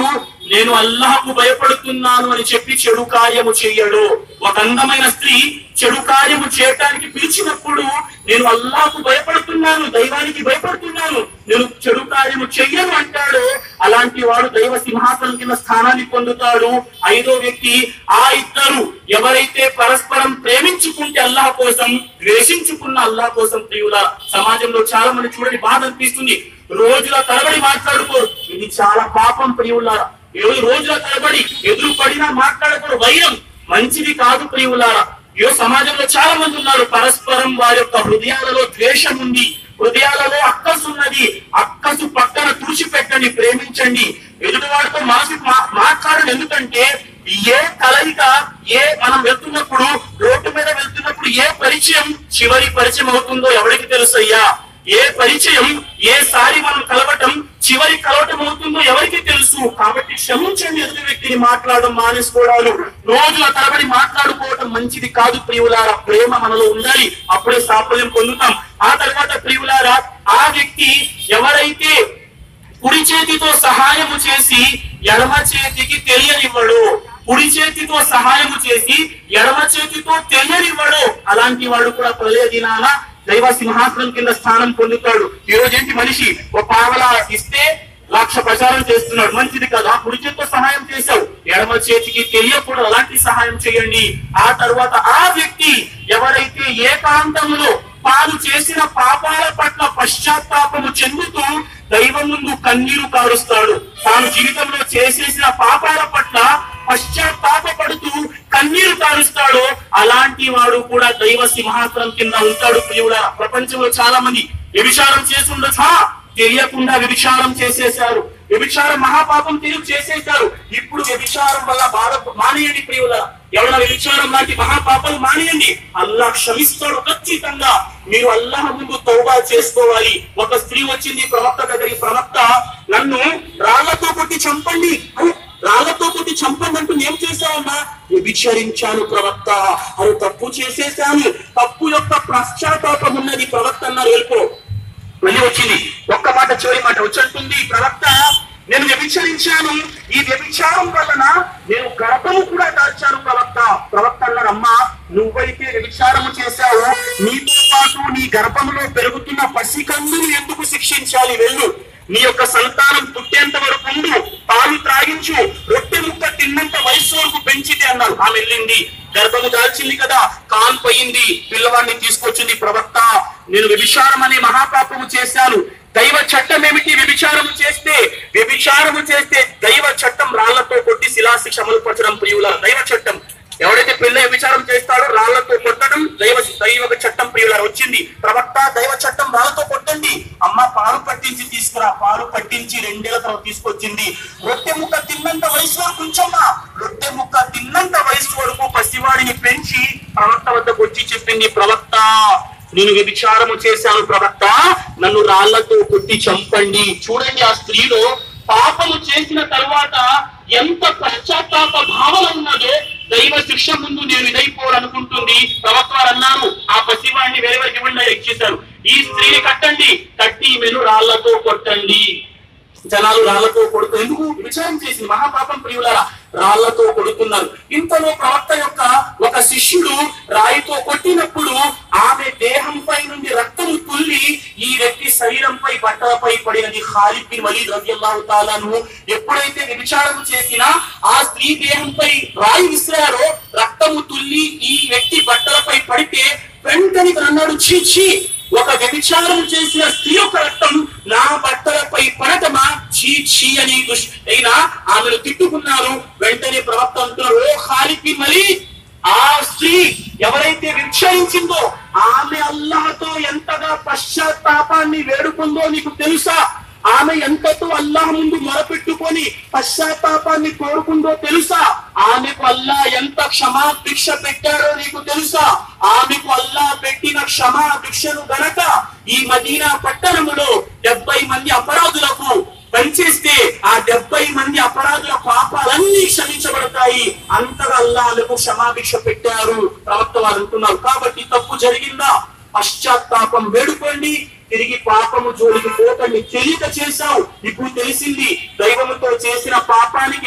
నేను అల్లాహకు భయపడుతున్నాను అని చెప్పి చెడు కార్యము చెయ్యడు ఒక అందమైన స్త్రీ చెడు కార్యము చేయటానికి పిలిచినప్పుడు నేను అల్లాహకు భయపడుతున్నాను దైవానికి భయపడుతున్నాను నేను చెడు కార్యము చెయ్యను అంటాడు అలాంటి వాడు దైవ సింహాసనం కింద స్థానాన్ని పొందుతాడు ఐదో వ్యక్తి ఆ ఇద్దరు ఎవరైతే పరస్పరం ప్రేమించుకుంటే అల్లాహ్ కోసం ద్వేషించుకున్న అల్లాహ్ కోసం ప్రియుల సమాజంలో చాలా మంది చూడని బాధ అనిపిస్తుంది రోజుల తరబడి మాట్లాడుకోరు ఇది చాలా పాపం ప్రియులారా ఈరోజు రోజుల తరబడి ఎదురు పడినా మాట్లాడకూడదు వైరం మంచిది కాదు ప్రియులారా ఈ సమాజంలో చాలా మంది ఉన్నారు పరస్పరం వారి యొక్క హృదయాలలో ద్వేషం ఉంది హృదయాలలో అక్కసు ఉన్నది అక్కసు పక్కన తుడిచిపెట్టండి ప్రేమించండి ఎదుటివాడితో మనసు మా- మాట్లాడడం ఎందుకంటే ఏ కలయిక ఏ మనం వెళ్తున్నప్పుడు రోడ్డు మీద వెళ్తున్నప్పుడు ఏ పరిచయం చివరి పరిచయం అవుతుందో ఎవరికి తెలుసయ్యా ఏ పరిచయం ఏ సారి మనం కలవటం చివరి కలవటం అవుతుందో ఎవరికి తెలుసు కాబట్టి క్షమించండి ఎదుటి వ్యక్తిని మాట్లాడడం మానేసుకోవడాలు రోజుల తరబడి మాట్లాడుకోవటం మంచిది కాదు ప్రియులారా ప్రేమ మనలో ఉండాలి అప్పుడే సాఫల్యం పొందుతాం ఆ తర్వాత ప్రియులారా ఆ వ్యక్తి ఎవరైతే కుడి చేతితో సహాయము చేసి ఎడమ చేతికి తెలియనివ్వడు కుడి చేతితో సహాయము చేసి ఎడమ చేతితో తెలియనివ్వడు అలాంటి వాడు కూడా ప్రళయ దినాన దైవ సింహాసనం కింద స్థానం పొందుతాడు ఈ రోజు ఏంటి మనిషి ఒక పావలా ఇస్తే లక్ష ప్రచారం చేస్తున్నాడు మంచిది కాదు ఆ కుడి చేతితో సహాయం చేశావు ఎడమ చేతికి తెలియకూడదు అలాంటి సహాయం చేయండి ఆ తర్వాత ఆ వ్యక్తి ఎవరైతే ఏకాంతంలో తాను చేసిన పాపాల పట్ల పశ్చాత్తాపము చెందుతూ దైవం ముందు కన్నీరు కారుస్తాడు తాను జీవితంలో చేసేసిన పాపాల పట్ల పశ్చాత్తాపడుతూ కన్నీరు కారుస్తాడు అలాంటి వాడు కూడా దైవ సింహాసనం కింద ఉంటాడు ప్రియుడ ప్రపంచంలో చాలా మంది వ్యభిచారం చేసి ఉండొచ్చా తెలియకుండా వ్యభిచారం చేసేశారు వ్యభిచారం మహాపాపం తెలివి చేసేశారు ఇప్పుడు వ్యభిచారం వల్ల బాధ మానేయండి ప్రియుల ఎవరైనా వ్యభిచారం లాంటి మహాపాపాలు మానేయండి అల్లా క్షమిస్తాడు ఖచ్చితంగా మీరు అల్లాహ్ ముందు తౌబా చేసుకోవాలి ఒక స్త్రీ వచ్చింది ప్రవక్త దగ్గరికి ప్రవక్త నన్ను రాళ్లతో కొట్టి చంపండి అరే, రాళ్లతో కొట్టి చంపండి అంటూ ఏం చేశావమ్మా వ్యభిచరించాను ప్రవక్త అది తప్పు చేసేసాను తప్పు యొక్క పశ్చాత్తాపం ఉన్నది ప్రవక్త అన్నారు వెళ్ళిపో మళ్ళీ వచ్చింది ఒక్క మాట చివరి మాట వచ్చంటుంది ప్రవక్త నేను వ్యభిచరించాను ఈ వ్యభిచారం వలన నేను గర్భము కూడా దాల్చాను ప్రవక్త ప్రవక్త అన్నారు అమ్మా నువ్వైతే వ్యభిచారము చేశావు నీతో పాటు నీ గర్భములో పెరుగుతున్న పసికందుని ఎందుకు శిక్షించాలి వెళ్ళు నీ యొక్క సంతానం పుట్టేంత వరకు ఉండు పాలు త్రాగించు రొట్టె ముక్క తిన్నంత వయసు వరకు పెంచితే అన్నారు ఆమె వెళ్ళింది గర్భము దాల్చింది కదా కాన్ పోయింది పిల్లవాడిని తీసుకొచ్చింది ప్రవక్త నేను వ్యభిచారం అనే మహాపాపము చేశాను దైవ చట్టం ఏమిటి వ్యభిచారము చేస్తే వ్యభిచారము చేస్తే దైవ చట్టం రాళ్లతో కొట్టి శిలాశిక్ష అమలుపరచడం ప్రియుల దైవ చట్టం ఎవడైతే పెళ్లి వ్యభిచారం చేస్తాడో రాళ్లతో కొట్టడం దైవ దైవ చట్టం ప్రియుల వచ్చింది ప్రవక్త దైవ చట్టం రాళ్లతో కొట్టండి అమ్మ పాలు పట్టించి తీసుకురా పాలు పట్టించి రెండేళ్ల తర్వాత తీసుకొచ్చింది రొట్టె ముక్క తిన్నంత వయసు వరకు ఉంచమ్మా రొట్టె ముక్క తిన్నంత వయసు వరకు పసివాడిని పెంచి ప్రవక్త వద్దకు వచ్చి చెప్పింది ప్రవక్త నేను వ్యభిచారము చేశాను ప్రవక్త నన్ను రాళ్లతో కొట్టి చంపండి చూడండి ఆ స్త్రీలో పాపము చేసిన తర్వాత ఎంత పశ్చాత్తాప భావన ఉన్నదో దైవ శిక్ష ముందు నేను ఇదైపోవాలనుకుంటుంది ప్రవక్త వారు అన్నారు ఆ పసివాడిని వేరే వారికి ఇవ్వండి ఇచ్చేశారు ఈ స్త్రీని కట్టండి కట్టి మెను రాళ్లతో కొట్టండి జనాలు రాళ్లతో కొడుతూ ఎందుకు విచారం చేసింది మహాపాపం ప్రియులారా రాళ్లతో కొడుతున్నారు ఇంతలో ప్రవక్త యొక్క ఒక శిష్యుడు రాయితో కొట్టినప్పుడు ఆమె దేహంపై నుండి రక్తము తుల్లి ఈ వ్యక్తి శరీరంపై బట్టలపై పడినది ఖాలిద్ బిన్ వలీద్ రలియల్లాహు తాలాను ఎప్పుడైతే వ్యభిచారం చేసినా ఆ స్త్రీ దేహంపై రాయి విసిరారో రక్తము తుల్లి ఈ వ్యక్తి బట్టలపై పడితే వెంటనే ఇతను అన్నాడు చీ చీ ఒక వ్యభిచారం చేసిన స్త్రీ యొక్క రక్తం నా బట్టలపై పడటమా చీ చీ అని దుష్ అయినా ఆమెను తిట్టుకున్నారు వెంటనే ప్రవక్త అంటున్నారు ఓ ఖాలిద్ మళ్ళీ ఆ స్త్రీ ఎవరైతే విక్షయించిందో ఆమె అల్లాహతో ఎంతగా పశ్చాత్తాపాన్ని వేడుకుందో నీకు తెలుసా ఆమె ఎంతతో అల్లాహ్ ముందు మొరపెట్టుకొని పశ్చాత్తాపాన్ని కోరుకుందో తెలుసా ఆమెకు అల్లా ఎంత క్షమా భిక్ష పెట్టాడో నీకు తెలుసా ఆమెకు అల్లా పెట్టిన క్షమా భిక్షను గనక ఈ మదీనా పట్టణములో డెబ్బై మంది అపరాధులకు పనిచేస్తే ఆ డెబ్బై మంది అపరాధుల పాపాలన్నీ క్షమించబడతాయి అంతగా అల్లాలకు క్షమాభిక్ష పెట్టారు ప్రవక్త వారు అంటున్నారు కాబట్టి తప్పు జరిగిందా పశ్చాత్తాపం వేడుకోండి తిరిగి పాపము జోలికి పోకండి తెలియక చేశావు ఇప్పుడు తెలిసింది దైవముతో చేసిన పాపానికి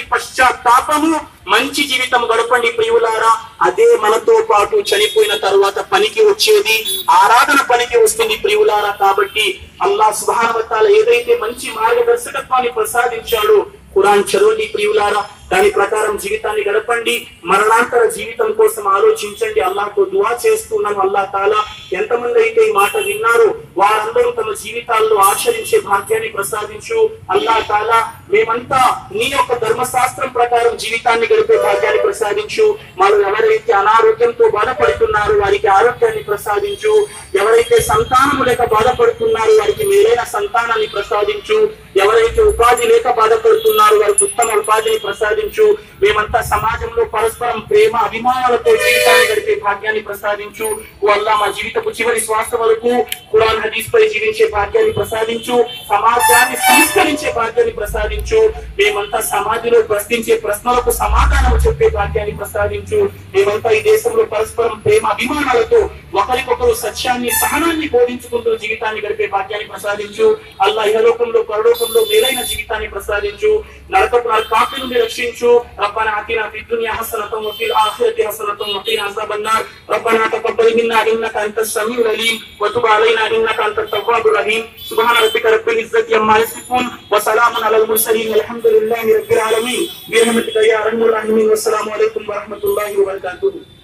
పశ్చాత్తాపము మంచి జీవితం గడపండి ప్రియులారా అదే మనతో పాటు చనిపోయిన తర్వాత పనికి వచ్చేది ఆరాధన పనికి వస్తుంది ప్రియులారా కాబట్టి అల్లా సుభానవతాల ఏదైతే మంచి మార్గదర్శకత్వాన్ని ప్రసాదించాడో ఖురాన్ చదవండి ప్రియులారా దాని ప్రకారం జీవితాన్ని గడపండి మరణాంతర జీవితం కోసం ఆలోచించండి అల్లాహ్తో దువా చేస్తున్నాను అల్లా తాలా ఎంతమంది అయితే ఈ మాట విన్నారో వారందరూ తమ జీవితాల్లో ఆచరించే భాగ్యాన్ని ప్రసాదించు అల్లా తాలా మేమంతా నీ యొక్క ధర్మశాస్త్రం ప్రకారం జీవితాన్ని గడిపే భాగ్యాన్ని ప్రసాదించు వాళ్ళు ఎవరైతే అనారోగ్యంతో బాధపడుతున్నారో వారికి ఆరోగ్యాన్ని ప్రసాదించు ఎవరైతే సంతానము లేక బాధపడుతున్నారో వారికి మేలైన సంతానాన్ని ప్రసాదించు ఎవరైతే ఉపాధి లేక బాధపడుతున్నారో వారికి ఉత్తమ ఉపాధిని ప్రసాదించు మేమంతా సమాజంలో పరస్పరం ప్రేమ అభిమానాలతో జీవితాన్ని గడిపే భాగ్యాన్ని ప్రసాదించు ఓ అల్లా మా జీవితపు చివరి శ్వాస వరకు ఖురాన్ హదీస్ పై జీవించే భాగ్యాన్ని ప్రసాదించు సమాజాన్ని సంస్కరించే భాగ్యాన్ని ప్రసాదించు మేమంతా సమాధిలో ప్రశ్నించే ప్రశ్నలకు సమాధానం చెప్పే భాగ్యాన్ని ప్రసాదించు మేమంతా ఈ దేశంలో పరస్పరం ప్రేమ అభిమానాలతో ఒకరికొకరు సత్యాన్ని సహనాన్ని బోధించుకుంటూ జీవితాన్ని గడిపే భాగ్యాన్ని ప్రసాదించు అల్లా ఇహలోకంలో పరలోకంలో మేలైన జీవితాన్ని ప్రసాదించు నరకపు నరకాకి నుండి రక్షించు ربنا آتنا في الدنيا حسنة وفي الآخرة حسنة وقنا عذاب النار ربنا تقبل منا إنك أنت السميع العليم وتب علينا إنك أنت التواب الرحيم سبحان ربك رب العزة عما يصفون وسلام على المرسلين الحمد لله رب العالمين برحمتك يا أرحم الراحمين والسلام عليكم ورحمة الله وبركاته